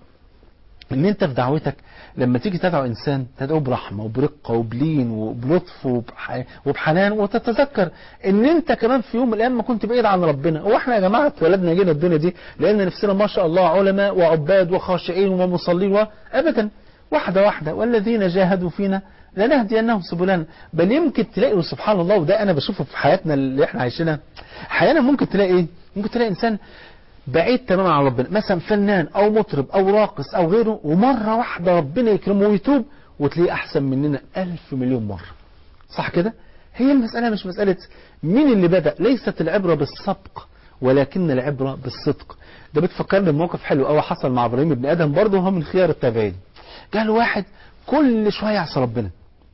ان انت في دعوتك لما تيجي تدعو انسان تدعوه برحمة وبرقة وبلين وبلطف وبح... وبحنان وتتذكر ان انت كمان في يوم من الايام ما كنت بعيد عن ربنا هو احنا يا جماعة اتولدنا جينا الدنيا دي لان نفسنا ما شاء الله علماء وعباد وخاشعين ومصلين و... ابدا واحدة واحدة والذين جاهدوا فينا لنهدينهم سبلنا بل يمكن تلاقي سبحان الله وده أنا بشوفه في حياتنا اللي احنا عايشينها أحيانا ممكن تلاقي إيه ممكن تلاقي إنسان بعيد تماما عن ربنا مثلا فنان أو مطرب أو راقص أو غيره ومرة واحدة ربنا يكرمه ويتوب وتلاقيه أحسن مننا ألف مليون مرة صح كده هي المسألة مش مسألة مين اللي بدأ ليست العبرة بالسبق ولكن العبرة بالصدق ده بتفكرني بموقف حلو قوي حصل مع ابراهيم بن ادم برضه هو من خيار التابعين قال واحد كل شويه يعصي ربنا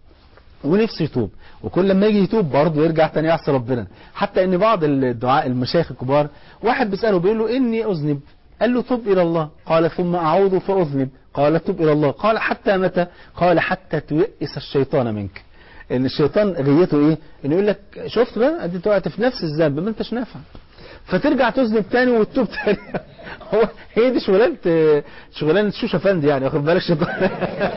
ونفسه يتوب وكل لما يجي يتوب برضه يرجع تاني يعصي ربنا حتى ان بعض الدعاء المشايخ الكبار واحد بيساله بيقول له اني اذنب قال له تب الى الله قال ثم اعود فاذنب قال تب الى الله قال حتى متى قال حتى تيئس الشيطان منك ان الشيطان غيته ايه انه يقول لك شفت بقى ادي وقعت في نفس الذنب ما انتش نافع فترجع تذنب تاني وتتوب تاني هو هي دي شغلانه شغلانه شوشه فندي يعني واخد بالك شيطان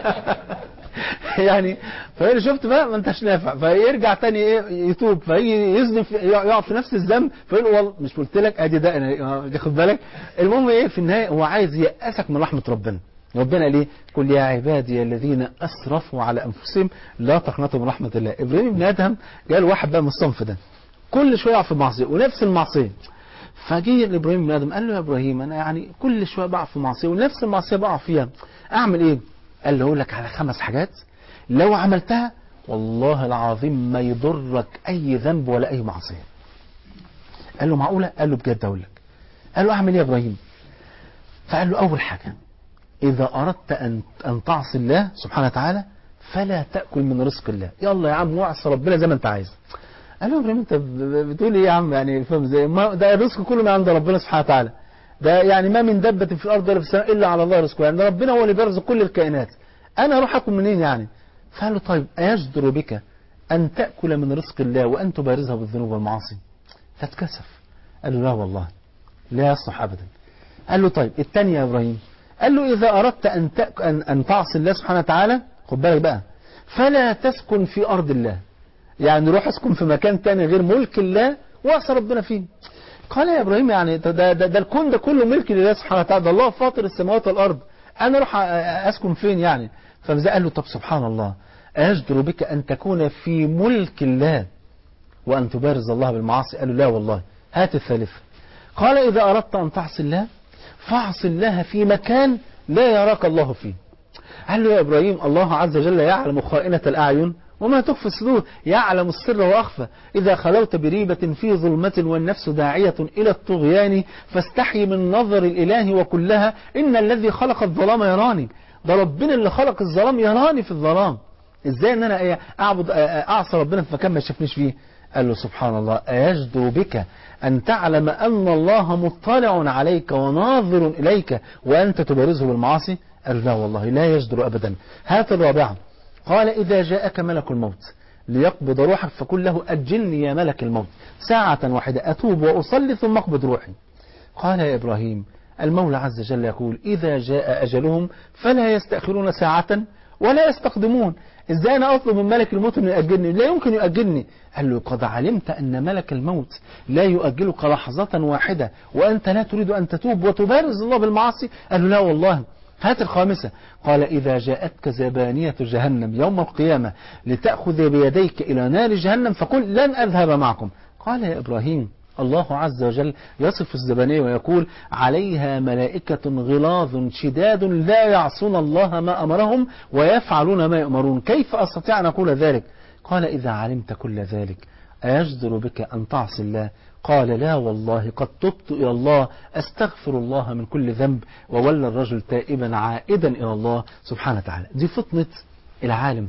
يعني فهي شفت بقى ما انتش نافع فيرجع تاني ايه يتوب فيجي يذنب يقع في نفس الذنب فيقول والله مش قلت لك ادي ده انا واخد بالك المهم ايه في النهايه هو عايز يأسك من رحمه ربنا ربنا ليه قل يا عبادي الذين اسرفوا على انفسهم لا تقنطوا من رحمه الله ابراهيم بن ادهم قال واحد بقى من الصنف ده كل شويه يقع في معصيه ونفس المعصيه فجه لابراهيم بن ادم قال له يا ابراهيم انا يعني كل شويه بقع في معصيه ونفس المعصيه بقع فيها اعمل ايه قال له اقول لك على خمس حاجات لو عملتها والله العظيم ما يضرك اي ذنب ولا اي معصيه قال له معقوله قال له بجد اقول لك قال له اعمل ايه يا ابراهيم فقال له اول حاجه اذا اردت ان ان تعصي الله سبحانه وتعالى فلا تأكل من رزق الله يلا يا عم واعصى ربنا زي ما انت عايز قال له ابراهيم انت بتقول ايه يا عم يعني فاهم ازاي ما ده الرزق كله من عند ربنا سبحانه وتعالى ده يعني ما من دبة في الارض ولا في السماء الا على الله رزقها يعني ربنا هو اللي بيرزق كل الكائنات انا اروح اكل منين يعني فقال له طيب ايجدر بك ان تاكل من رزق الله وان تبارزها بالذنوب والمعاصي فاتكسف قال له لا والله لا يصلح ابدا قال له طيب الثاني يا ابراهيم قال له اذا اردت ان تأك... ان ان تعصي الله سبحانه وتعالى خد بالك بقى فلا تسكن في ارض الله يعني روح اسكن في مكان تاني غير ملك الله واعصى ربنا فيه قال يا ابراهيم يعني ده, ده, ده, ده الكون ده كله ملك لله سبحانه وتعالى ده الله فاطر السماوات والارض انا اروح اسكن فين يعني فمزا قال له طب سبحان الله اجدر بك ان تكون في ملك الله وان تبارز الله بالمعاصي قال له لا والله هات الثالثة قال اذا اردت ان تعصي الله فاعصي الله في مكان لا يراك الله فيه قال له يا ابراهيم الله عز وجل يعلم خائنة الاعين وما تخفي الصدور يعلم السر وأخفى إذا خلوت بريبة في ظلمة والنفس داعية إلى الطغيان فاستحي من نظر الإله وكلها إن الذي خلق الظلام يراني ده ربنا اللي خلق الظلام يراني في الظلام إزاي أن أنا أعبد أعصى ربنا في مكان ما يشوفنيش فيه قال له سبحان الله أيجدر بك أن تعلم أن الله مطلع عليك وناظر إليك وأنت تبارزه بالمعاصي قال لا والله لا يجدر أبدا هات الرابعة قال إذا جاءك ملك الموت ليقبض روحك فقل له أجلني يا ملك الموت ساعة واحدة أتوب وأصلي ثم أقبض روحي قال يا إبراهيم المولى عز وجل يقول إذا جاء أجلهم فلا يستأخرون ساعة ولا يستقدمون إزاي أنا أطلب من ملك الموت أن يؤجلني لا يمكن يؤجلني قال له قد علمت أن ملك الموت لا يؤجلك لحظة واحدة وأنت لا تريد أن تتوب وتبارز الله بالمعاصي قال له لا والله هات الخامسة قال إذا جاءتك زبانية جهنم يوم القيامة لتأخذ بيديك إلى نار جهنم فقل لن أذهب معكم قال يا إبراهيم الله عز وجل يصف الزبانية ويقول عليها ملائكة غلاظ شداد لا يعصون الله ما أمرهم ويفعلون ما يؤمرون كيف أستطيع أن أقول ذلك قال إذا علمت كل ذلك أيجدر بك أن تعصي الله قال لا والله قد تبت إلى الله أستغفر الله من كل ذنب وولى الرجل تائبا عائدا إلى الله سبحانه وتعالى دي فطنة العالم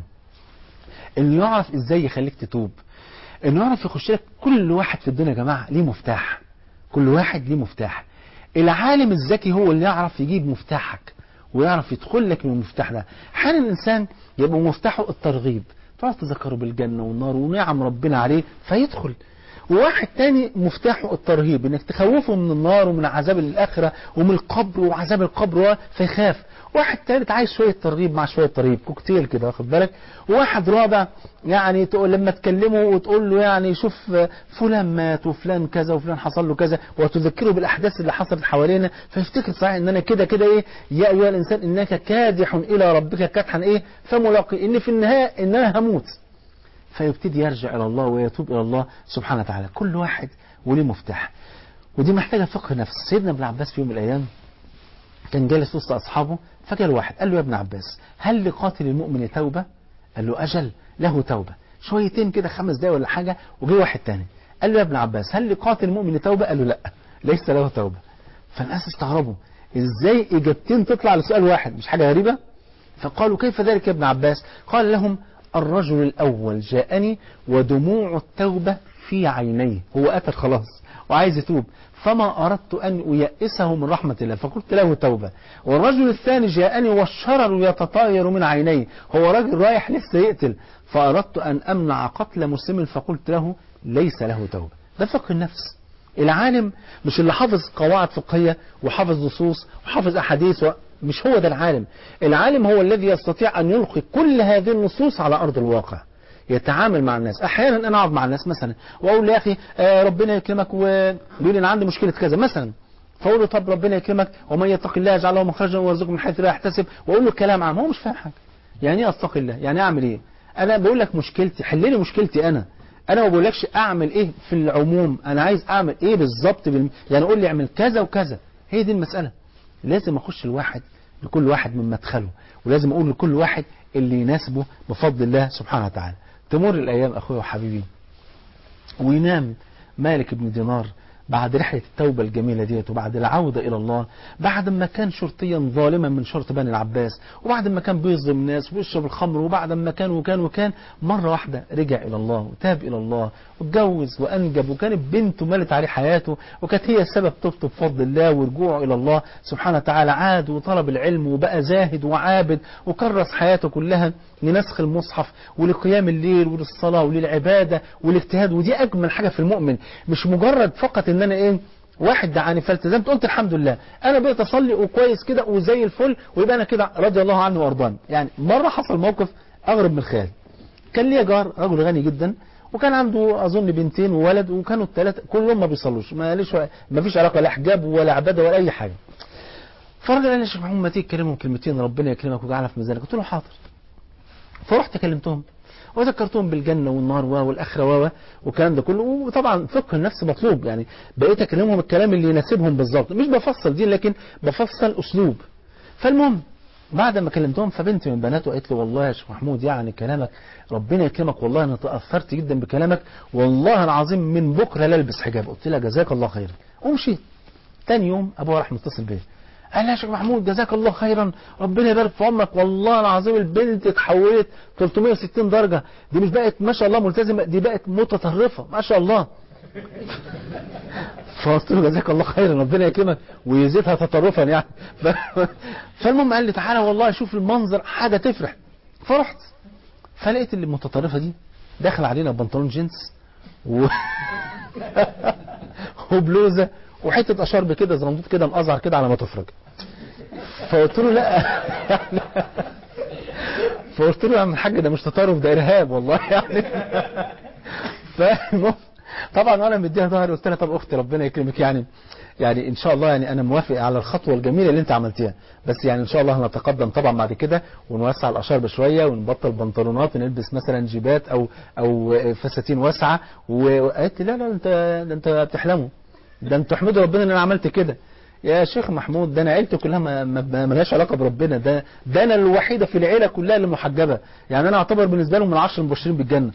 انه يعرف ازاي يخليك تتوب انه يعرف يخش لك كل واحد في الدنيا يا جماعة ليه مفتاح كل واحد ليه مفتاح العالم الذكي هو اللي يعرف يجيب مفتاحك ويعرف يدخل لك من المفتاح ده حال الإنسان يبقى مفتاحه الترغيب تقعد تذكره بالجنة والنار ونعم ربنا عليه فيدخل وواحد تاني مفتاحه الترهيب انك تخوفه من النار ومن عذاب الاخره ومن القبر وعذاب القبر فيخاف واحد تالت عايز شويه ترغيب مع شويه ترهيب كوكتيل كده واخد بالك وواحد رابع يعني تقول لما تكلمه وتقول له يعني شوف فلان مات وفلان كذا وفلان حصل له كذا وتذكره بالاحداث اللي حصلت حوالينا فيفتكر صحيح ان انا كده كده ايه يا ايها الانسان انك كادح الى ربك كدحا ايه فملاقي ان في النهايه ان انا هموت فيبتدي يرجع إلى الله ويتوب إلى الله سبحانه وتعالى كل واحد وليه مفتاح ودي محتاجة فقه نفس سيدنا ابن عباس في يوم من الأيام كان جالس وسط أصحابه فجاء واحد قال له يا ابن عباس هل لقاتل المؤمن توبة قال له أجل له توبة شويتين كده خمس دقايق ولا حاجة وجي واحد تاني قال له يا ابن عباس هل لقاتل المؤمن توبة قال له لا ليس له توبة فالناس استغربوا ازاي اجابتين تطلع لسؤال واحد مش حاجة غريبة فقالوا كيف ذلك يا ابن عباس قال لهم الرجل الأول جاءني ودموع التوبة في عينيه هو قتل خلاص وعايز يتوب فما أردت أن أيئسه من رحمة الله فقلت له توبة والرجل الثاني جاءني والشرر يتطاير من عينيه هو راجل رايح لسه يقتل فأردت أن أمنع قتل مسلم فقلت له ليس له توبة ده فقه النفس العالم مش اللي حافظ قواعد فقهية وحافظ نصوص وحافظ أحاديث و... مش هو ده العالم العالم هو الذي يستطيع أن يلقي كل هذه النصوص على أرض الواقع يتعامل مع الناس احيانا انا اقعد مع الناس مثلا واقول له يا اخي آه ربنا يكرمك ويقول انا عندي مشكله كذا مثلا فاقول له طب ربنا يكرمك ومن يتق الله يجعل له مخرجا ويرزقه من حيث لا يحتسب واقول له كلام عام هو مش فاهم حاجه يعني ايه اتقي الله يعني اعمل ايه انا بقول لك مشكلتي حل لي مشكلتي انا انا ما بقولكش اعمل ايه في العموم انا عايز اعمل ايه بالظبط بالم... يعني قول لي اعمل كذا وكذا هي دي المساله لازم اخش الواحد لكل واحد من مدخله ولازم اقول لكل واحد اللي يناسبه بفضل الله سبحانه وتعالى تمر الايام اخويا وحبيبي وينام مالك بن دينار بعد رحلة التوبة الجميلة ديت وبعد العودة إلى الله بعد ما كان شرطيا ظالما من شرط بني العباس وبعد ما كان بيظلم الناس ويشرب الخمر وبعد ما كان وكان وكان مرة واحدة رجع إلى الله وتاب إلى الله واتجوز وأنجب وكانت بنته ملت عليه حياته وكانت هي السبب توبته بفضل الله ورجوعه إلى الله سبحانه وتعالى عاد وطلب العلم وبقى زاهد وعابد وكرس حياته كلها لنسخ المصحف ولقيام الليل وللصلاة وللعبادة والاجتهاد ودي أجمل حاجة في المؤمن مش مجرد فقط إن أنا إيه واحد دعاني فالتزمت قلت الحمد لله انا بقيت اصلي وكويس كده وزي الفل ويبقى انا كده رضي الله عنه وارضاني يعني مره حصل موقف اغرب من الخيال كان ليا جار رجل غني جدا وكان عنده اظن بنتين وولد وكانوا الثلاثه كلهم ما بيصلوش ما ليش ما فيش علاقه لا حجاب ولا عباده ولا اي حاجه فالراجل قال لي يا شيخ محمود ما تيجي تكلمهم كلمتين ربنا يكرمك ويجعلها في ميزانك قلت له حاضر فرحت كلمتهم وذكرتهم بالجنة والنار والآخرة و والكلام ده كله وطبعا فقه النفس مطلوب يعني بقيت أكلمهم الكلام اللي يناسبهم بالظبط مش بفصل دي لكن بفصل أسلوب فالمهم بعد ما كلمتهم فبنت من بناته قالت له والله يا شيخ محمود يعني كلامك ربنا يكرمك والله انا تاثرت جدا بكلامك والله العظيم من بكره لا البس حجاب قلت لها جزاك الله خيرا ومشيت تاني يوم ابوها راح متصل بيا قال يا شيخ محمود جزاك الله خيرا ربنا يبارك في عمرك والله العظيم البنت اتحولت 360 درجة دي مش بقت ما شاء الله ملتزمة دي بقت متطرفة ما شاء الله فقلت له جزاك الله خيرا ربنا يكرمك ويزيدها تطرفا يعني ف... فالمهم قال لي تعالى والله شوف المنظر حاجة تفرح فرحت فلقيت اللي المتطرفة دي داخل علينا بنطلون جينز و... وبلوزة وحتة أشرب كده زرندوط كده مقزعر كده على ما تفرج فقلت له لا فقلت له يا عم الحاج ده مش تطرف ده إرهاب والله يعني فالمهم طبعا وانا مديها ظهري قلت لها طب اختي ربنا يكرمك يعني يعني ان شاء الله يعني انا موافق على الخطوه الجميله اللي انت عملتيها بس يعني ان شاء الله هنتقدم طبعا بعد كده ونوسع الاشارب شويه ونبطل بنطلونات ونلبس مثلا جيبات او او فساتين واسعه وقالت لي لا لا انت ده انت بتحلموا ده انتوا احمدوا ربنا ان انا عملت كده يا شيخ محمود ده انا عيلتي كلها ما ما لهاش علاقه بربنا ده ده انا الوحيده في العيله كلها اللي محجبه يعني انا اعتبر بالنسبه لهم من العشر المبشرين بالجنه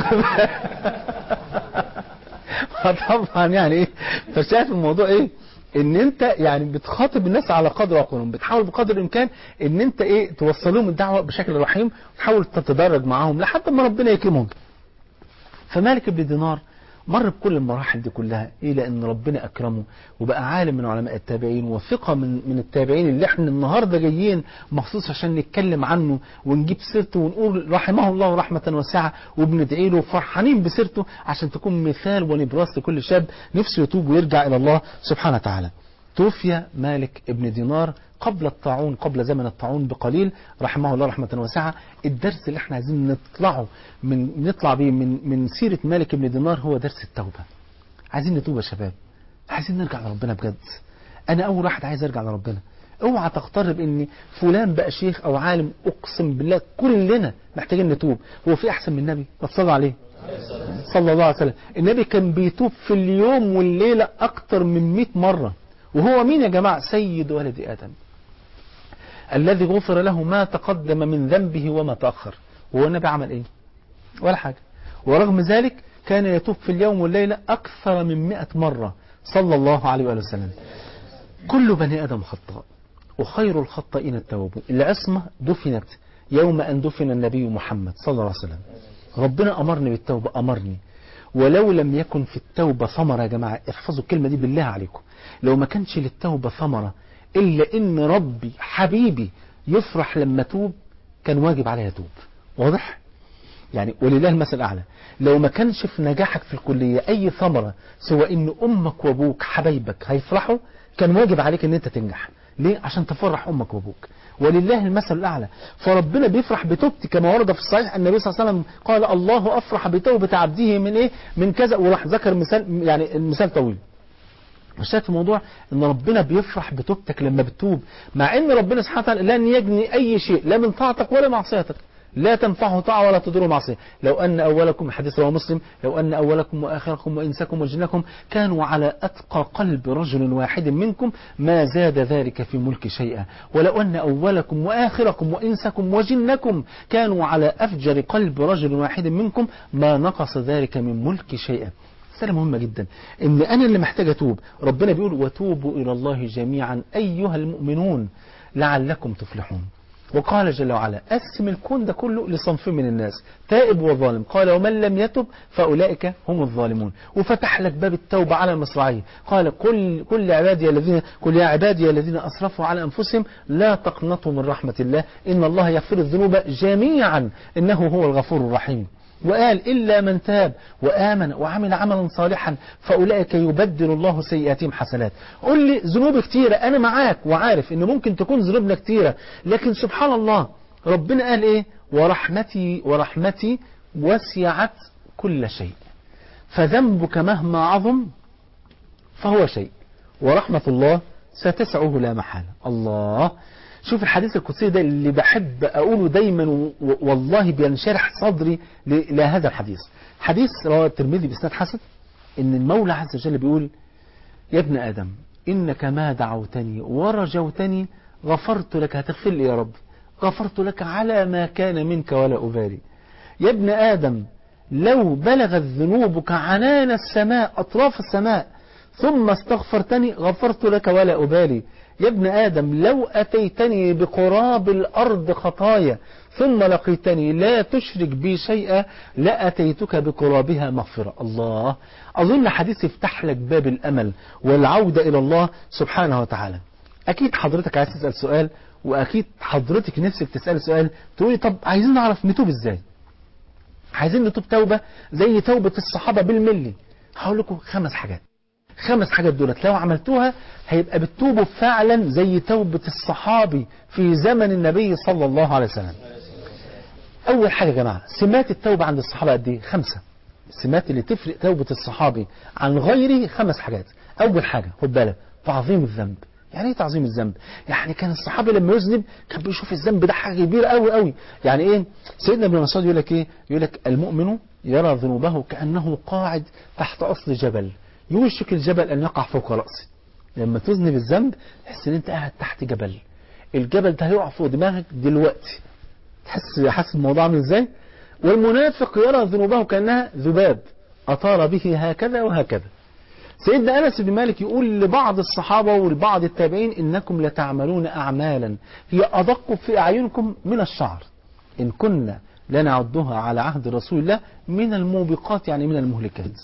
طبعا يعني ايه فشايف الموضوع ايه ان انت يعني بتخاطب الناس على قدر عقولهم بتحاول بقدر الامكان ان انت ايه توصل لهم الدعوه بشكل رحيم وتحاول تتدرج معاهم لحد ما ربنا يكرمهم فمالك بن دينار مر بكل المراحل دي كلها الى ان ربنا اكرمه وبقى عالم من علماء التابعين وثقه من من التابعين اللي احنا النهارده جايين مخصوص عشان نتكلم عنه ونجيب سيرته ونقول رحمه الله رحمه واسعه وبندعي له فرحانين بسيرته عشان تكون مثال ونبراس لكل شاب نفسه يتوب ويرجع الى الله سبحانه وتعالى. توفي مالك ابن دينار قبل الطاعون قبل زمن الطاعون بقليل رحمه الله رحمة واسعة الدرس اللي احنا عايزين نطلعه من نطلع بيه من من سيرة مالك ابن دينار هو درس التوبة عايزين نتوب يا شباب عايزين نرجع لربنا بجد انا اول واحد عايز ارجع لربنا اوعى تقترب ان فلان بقى شيخ او عالم اقسم بالله كلنا محتاجين نتوب هو في احسن من النبي صلى عليه صلى الله عليه وسلم النبي كان بيتوب في اليوم والليلة اكتر من 100 مرة وهو مين يا جماعة سيد ولد آدم الذي غفر له ما تقدم من ذنبه وما تأخر وهو النبي عمل ايه ولا حاجة ورغم ذلك كان يتوب في اليوم والليلة أكثر من مئة مرة صلى الله عليه وآله وسلم كل بني آدم خطاء وخير الخطائين التوابون العصمة دفنت يوم أن دفن النبي محمد صلى الله عليه وسلم ربنا أمرني بالتوبة أمرني ولو لم يكن في التوبة ثمرة يا جماعة احفظوا الكلمة دي بالله عليكم لو ما كانش للتوبة ثمرة إلا إن ربي حبيبي يفرح لما توب كان واجب عليه يتوب واضح؟ يعني ولله المثل الأعلى لو ما كانش في نجاحك في الكلية أي ثمرة سوى إن أمك وأبوك حبايبك هيفرحوا كان واجب عليك إن أنت تنجح ليه؟ عشان تفرح أمك وأبوك ولله المثل الأعلى فربنا بيفرح بتوبتي كما ورد في الصحيح النبي صلى الله عليه وسلم قال الله أفرح بتوبة عبده من إيه؟ من كذا وراح ذكر مثال يعني المثال طويل الشاهد في الموضوع ان ربنا بيفرح بتوبتك لما بتوب مع ان ربنا سبحانه وتعالى لن يجني اي شيء لا من طاعتك ولا معصيتك لا تنفعه طاعة ولا تضره معصية لو أن أولكم حديث رواه مسلم لو أن أولكم وآخركم وإنسكم وجنكم كانوا على أتقى قلب رجل واحد منكم ما زاد ذلك في ملك شيئا ولو أن أولكم وآخركم وإنسكم وجنكم كانوا على أفجر قلب رجل واحد منكم ما نقص ذلك من ملك شيئا مسألة مهمة جدا ان انا اللي محتاج اتوب ربنا بيقول وتوبوا الى الله جميعا ايها المؤمنون لعلكم تفلحون وقال جل وعلا قسم الكون ده كله لصنفين من الناس تائب وظالم قال ومن لم يتب فأولئك هم الظالمون وفتح لك باب التوبة على المصراعية قال كل كل عبادي الذين كل يا عبادي الذين أسرفوا على أنفسهم لا تقنطوا من رحمة الله إن الله يغفر الذنوب جميعا إنه هو الغفور الرحيم وقال إلا من تاب وآمن وعمل عملا صالحا فأولئك يبدل الله سيئاتهم حسنات قل لي ذنوب كتيرة أنا معاك وعارف إن ممكن تكون ذنوبنا كتيرة لكن سبحان الله ربنا قال إيه ورحمتي ورحمتي وسعت كل شيء فذنبك مهما عظم فهو شيء ورحمة الله ستسعه لا محالة الله شوف الحديث القدسي ده اللي بحب أقوله دايما والله بينشرح صدري لهذا الحديث حديث رواه الترمذي بإسناد حسن إن المولى عز وجل بيقول يا ابن آدم إنك ما دعوتني ورجوتني غفرت لك هتغفر لي يا رب غفرت لك على ما كان منك ولا أبالي يا ابن آدم لو بلغت ذنوبك عنان السماء أطراف السماء ثم استغفرتني غفرت لك ولا أبالي يا ابن آدم لو أتيتني بقراب الأرض خطايا ثم لقيتني لا تشرك بي شيئا لأتيتك بقرابها مغفرة الله أظن حديث يفتح لك باب الأمل والعودة إلى الله سبحانه وتعالى أكيد حضرتك عايز تسأل سؤال وأكيد حضرتك نفسك تسأل سؤال تقولي طب عايزين نعرف نتوب إزاي عايزين نتوب توبة زي توبة الصحابة بالملي هقول لكم خمس حاجات خمس حاجات دولت لو عملتوها هيبقى بتوبوا فعلا زي توبة الصحابي في زمن النبي صلى الله عليه وسلم أول حاجة يا جماعة سمات التوبة عند الصحابة قد ايه خمسة السمات اللي تفرق توبة الصحابي عن غيره خمس حاجات أول حاجة خد بالك تعظيم الذنب يعني ايه تعظيم الذنب يعني كان الصحابي لما يذنب كان بيشوف الذنب ده حاجه كبيره قوي قوي يعني ايه سيدنا ابن مسعود يقول لك ايه يقول لك المؤمن يرى ذنوبه كانه قاعد تحت اصل جبل يوشك الجبل أن يقع فوق رأسه لما تذنب الذنب تحس ان انت قاعد تحت جبل الجبل ده هيقع فوق دماغك دلوقتي تحس حاسس الموضوع عامل ازاي والمنافق يرى ذنوبه كأنها ذباب أطار به هكذا وهكذا سيدنا أنس بن مالك يقول لبعض الصحابة ولبعض التابعين إنكم لتعملون أعمالا هي أدق في أعينكم من الشعر إن كنا لنعدها على عهد رسول الله من الموبقات يعني من المهلكات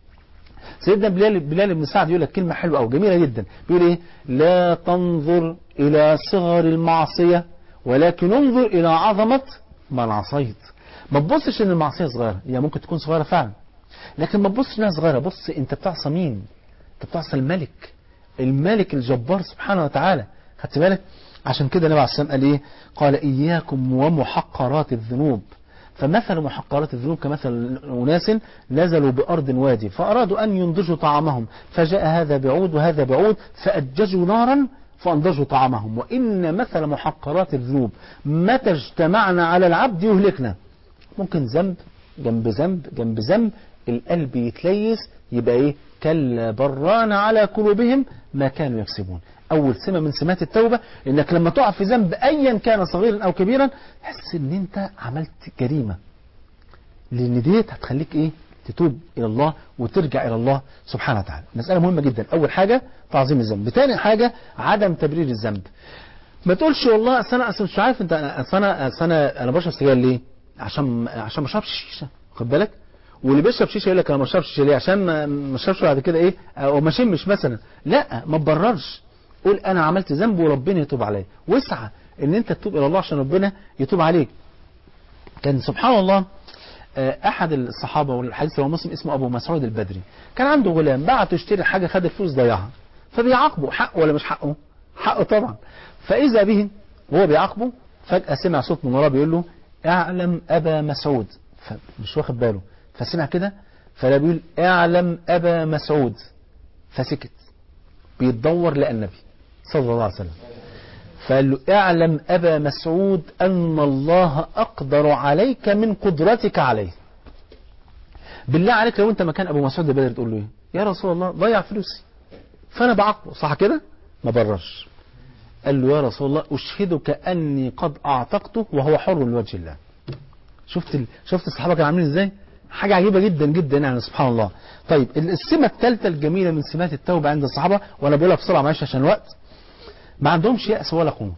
سيدنا بلال, بلال بن سعد يقول لك كلمة حلوة أو جميلة جدا بيقول إيه لا تنظر إلى صغر المعصية ولكن انظر إلى عظمة من عصيت ما تبصش إن المعصية صغيرة هي ممكن تكون صغيرة فعلا لكن ما تبصش إنها صغيرة بص أنت بتعصى مين أنت بتعصى الملك الملك الجبار سبحانه وتعالى خدت بالك عشان كده النبي عليه الصلاة والسلام قال إيه قال إياكم ومحقرات الذنوب فمثل محقرات الذنوب كمثل أناس نزلوا بأرض وادي فأرادوا أن ينضجوا طعامهم فجاء هذا بعود وهذا بعود فأججوا نارا فأنضجوا طعامهم وإن مثل محقرات الذنوب متى اجتمعنا على العبد يهلكنا ممكن ذنب جنب ذنب جنب ذنب القلب يتليس يبقى ايه كلا بران على قلوبهم ما كانوا يكسبون اول سمة من سمات التوبة انك لما تقع في ذنب ايا كان صغيرا او كبيرا تحس ان انت عملت جريمة لان ديت هتخليك ايه تتوب الى الله وترجع الى الله سبحانه وتعالى مسألة مهمة جدا اول حاجة تعظيم الذنب تاني حاجة عدم تبرير الذنب ما تقولش والله اصل انا اصل مش عارف انت اصل انا اصل انا انا بشرب سجاير ليه عشان عشان ما اشربش شيشه خد بالك واللي بيشرب شيشه يقول لك انا ما اشربش شيشه ليه عشان ما اشربش بعد كده ايه او ما اشمش مثلا لا ما تبررش قول انا عملت ذنب وربنا يتوب عليا واسعى ان انت تتوب الى الله عشان ربنا يتوب عليك كان سبحان الله احد الصحابه والحديث رواه مسلم اسمه ابو مسعود البدري كان عنده غلام بعته يشتري حاجه خد الفلوس ضيعها فبيعاقبه حقه ولا مش حقه حقه طبعا فاذا به وهو بيعاقبه فجاه سمع صوت من وراه بيقول له اعلم ابا مسعود فمش واخد باله فسمع كده فلا بيقول اعلم ابا مسعود فسكت بيتدور لقى النبي صلى الله عليه وسلم فقال له اعلم ابا مسعود ان الله اقدر عليك من قدرتك عليه بالله عليك لو انت مكان ابو مسعود البدري تقول له ايه يا رسول الله ضيع فلوسي فانا بعاقبه صح كده ما بررش قال له يا رسول الله اشهدك اني قد اعتقته وهو حر لوجه الله شفت ال... شفت الصحابه كانوا عاملين ازاي حاجة عجيبة جدا جدا يعني سبحان الله طيب السمة الثالثة الجميلة من سمات التوبة عند الصحابة وأنا بقولها بسرعة معلش عشان الوقت ما عندهمش يأس ولا قنوط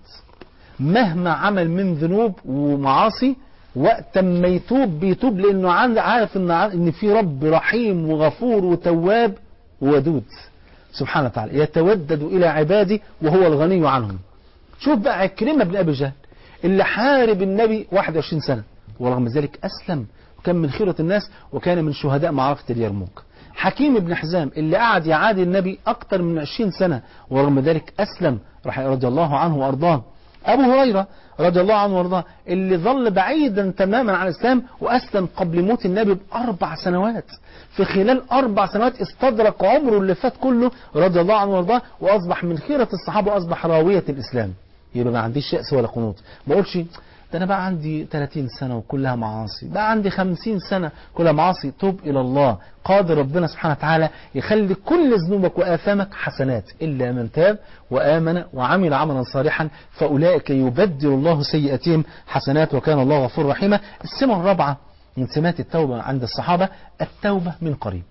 مهما عمل من ذنوب ومعاصي وقت ما يتوب بيتوب لأنه عارف إن إن في رب رحيم وغفور وتواب وودود سبحانه وتعالى يتودد إلى عباده وهو الغني عنهم شوف بقى عكرمة بن أبي جهل اللي حارب النبي 21 سنة ورغم ذلك أسلم وكان من خيرة الناس وكان من شهداء معركة اليرموك حكيم بن حزام اللي قعد يعادي النبي أكثر من 20 سنة ورغم ذلك أسلم رضي الله عنه وأرضاه أبو هريرة رضي الله عنه وارضاه اللي ظل بعيدا تماما عن الإسلام وأسلم قبل موت النبي بأربع سنوات في خلال أربع سنوات استدرك عمره اللي فات كله رضي الله عنه وارضاه وأصبح من خيرة الصحابة وأصبح راوية الإسلام يبقى ما عنديش يأس ولا قنوط ما أقولش ده أنا بقى عندي 30 سنة وكلها معاصي بقى عندي 50 سنة كلها معاصي توب إلى الله قادر ربنا سبحانه وتعالى يخلي كل ذنوبك وآثامك حسنات إلا من تاب وآمن وعمل عملا صالحا فأولئك يبدل الله سيئاتهم حسنات وكان الله غفور رحيما السمة الرابعة من سمات التوبة عند الصحابة التوبة من قريب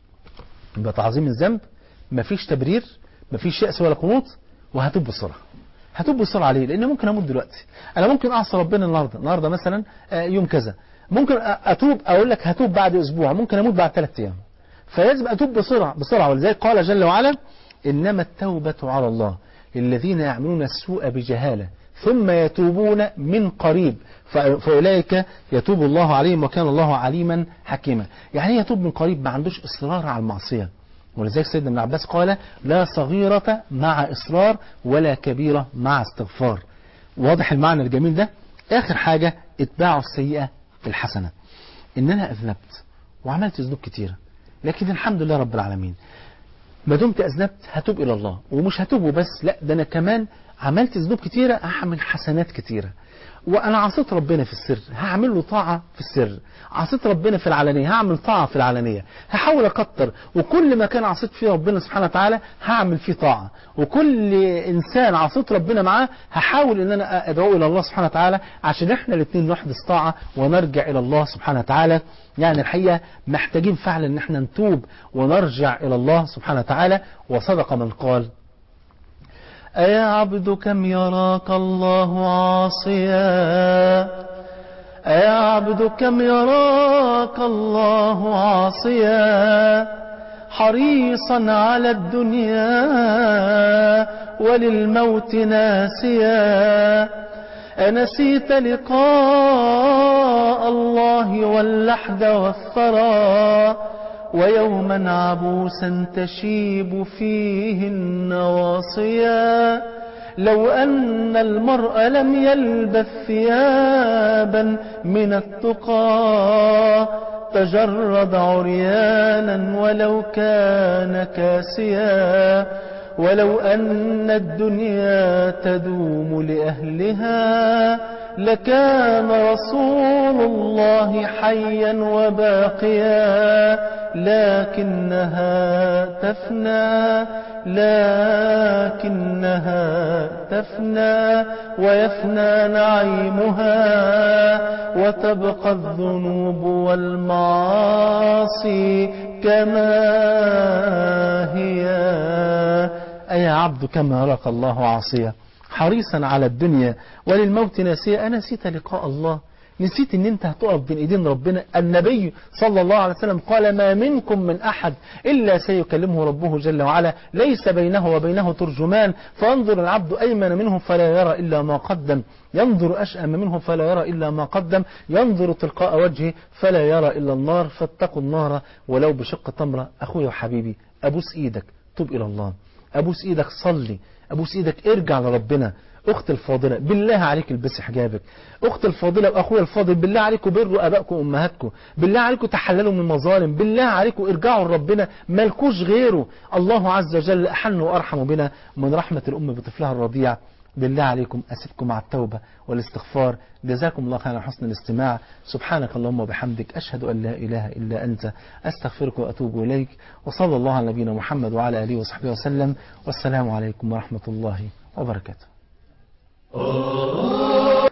يبقى تعظيم الذنب مفيش تبرير مفيش يأس ولا قنوط وهتوب بسرعة هتوب بسرعة ليه لأن ممكن أموت دلوقتي أنا ممكن أعصى ربنا النهاردة النهاردة مثلا يوم كذا ممكن أتوب أقول لك هتوب بعد أسبوع ممكن أموت بعد ثلاثة أيام فلازم أتوب بسرعة بسرعة ولذلك قال جل وعلا إنما التوبة على الله للذين يعملون السوء بجهالة ثم يتوبون من قريب فأولئك يتوب الله عليهم وكان الله عليما حكيما يعني يتوب من قريب ما عندوش إصرار على المعصية ولذلك سيدنا ابن عباس قال لا صغيرة مع إصرار ولا كبيرة مع استغفار واضح المعنى الجميل ده آخر حاجة اتباع السيئة الحسنة إن أنا أذنبت وعملت ذنوب كتيرة لكن الحمد لله رب العالمين ما دمت أذنبت هتوب إلى الله ومش هتوب وبس لا ده أنا كمان عملت ذنوب كتيرة هعمل حسنات كتيرة وأنا عصيت ربنا في السر هعمل له طاعة في السر عصيت ربنا في العلانية هعمل طاعة في العلانية هحاول أكتر وكل ما كان عصيت فيه ربنا سبحانه وتعالى هعمل فيه طاعة وكل إنسان عصيت ربنا معاه هحاول إن أنا أدعو إلى الله سبحانه وتعالى عشان إحنا الاثنين نحدث طاعة ونرجع إلى الله سبحانه وتعالى يعني الحقيقة محتاجين فعلا إن إحنا نتوب ونرجع إلى الله سبحانه وتعالى وصدق من قال أيا عبد كم يراك الله عاصيا أيا عبد كم يراك الله عاصيا حريصا على الدنيا وللموت ناسيا أنسيت لقاء الله واللحد والثرى ويوما عبوسا تشيب فيه النواصيا لو أن المرء لم يلبث ثيابا من التقى تجرد عريانا ولو كان كاسيا ولو أن الدنيا تدوم لأهلها لكان رسول الله حيا وباقيا لكنها تفنى لكنها تفنى ويفنى نعيمها وتبقى الذنوب والمعاصي كما هي أي عبد كما يراك الله عاصيا حريصا على الدنيا وللموت ناسيا أنسيت لقاء الله نسيت ان انت هتقف بين ايدين ربنا النبي صلى الله عليه وسلم قال ما منكم من احد الا سيكلمه ربه جل وعلا ليس بينه وبينه ترجمان فانظر العبد ايمن منه فلا يرى الا ما قدم ينظر اشأم منه فلا يرى الا ما قدم ينظر تلقاء وجهه فلا يرى الا النار فاتقوا النار ولو بشق تمره اخويا وحبيبي ابوس ايدك تب الى الله ابوس ايدك صلي ابوس ايدك ارجع لربنا اخت الفاضلة بالله عليك البسي حجابك اخت الفاضلة واخويا الفاضل بالله عليكم بروا ابائكم وامهاتكم بالله عليكم تحللوا من المظالم بالله عليكم ارجعوا لربنا مالكوش غيره الله عز وجل احن وارحم بنا من رحمة الام بطفلها الرضيع بالله عليكم أسفكم مع التوبة والاستغفار جزاكم الله خيرا حسن الاستماع سبحانك اللهم وبحمدك أشهد أن لا إله إلا أنت أستغفرك وأتوب إليك وصلى الله على نبينا محمد وعلى آله وصحبه وسلم والسلام عليكم ورحمة الله وبركاته Oh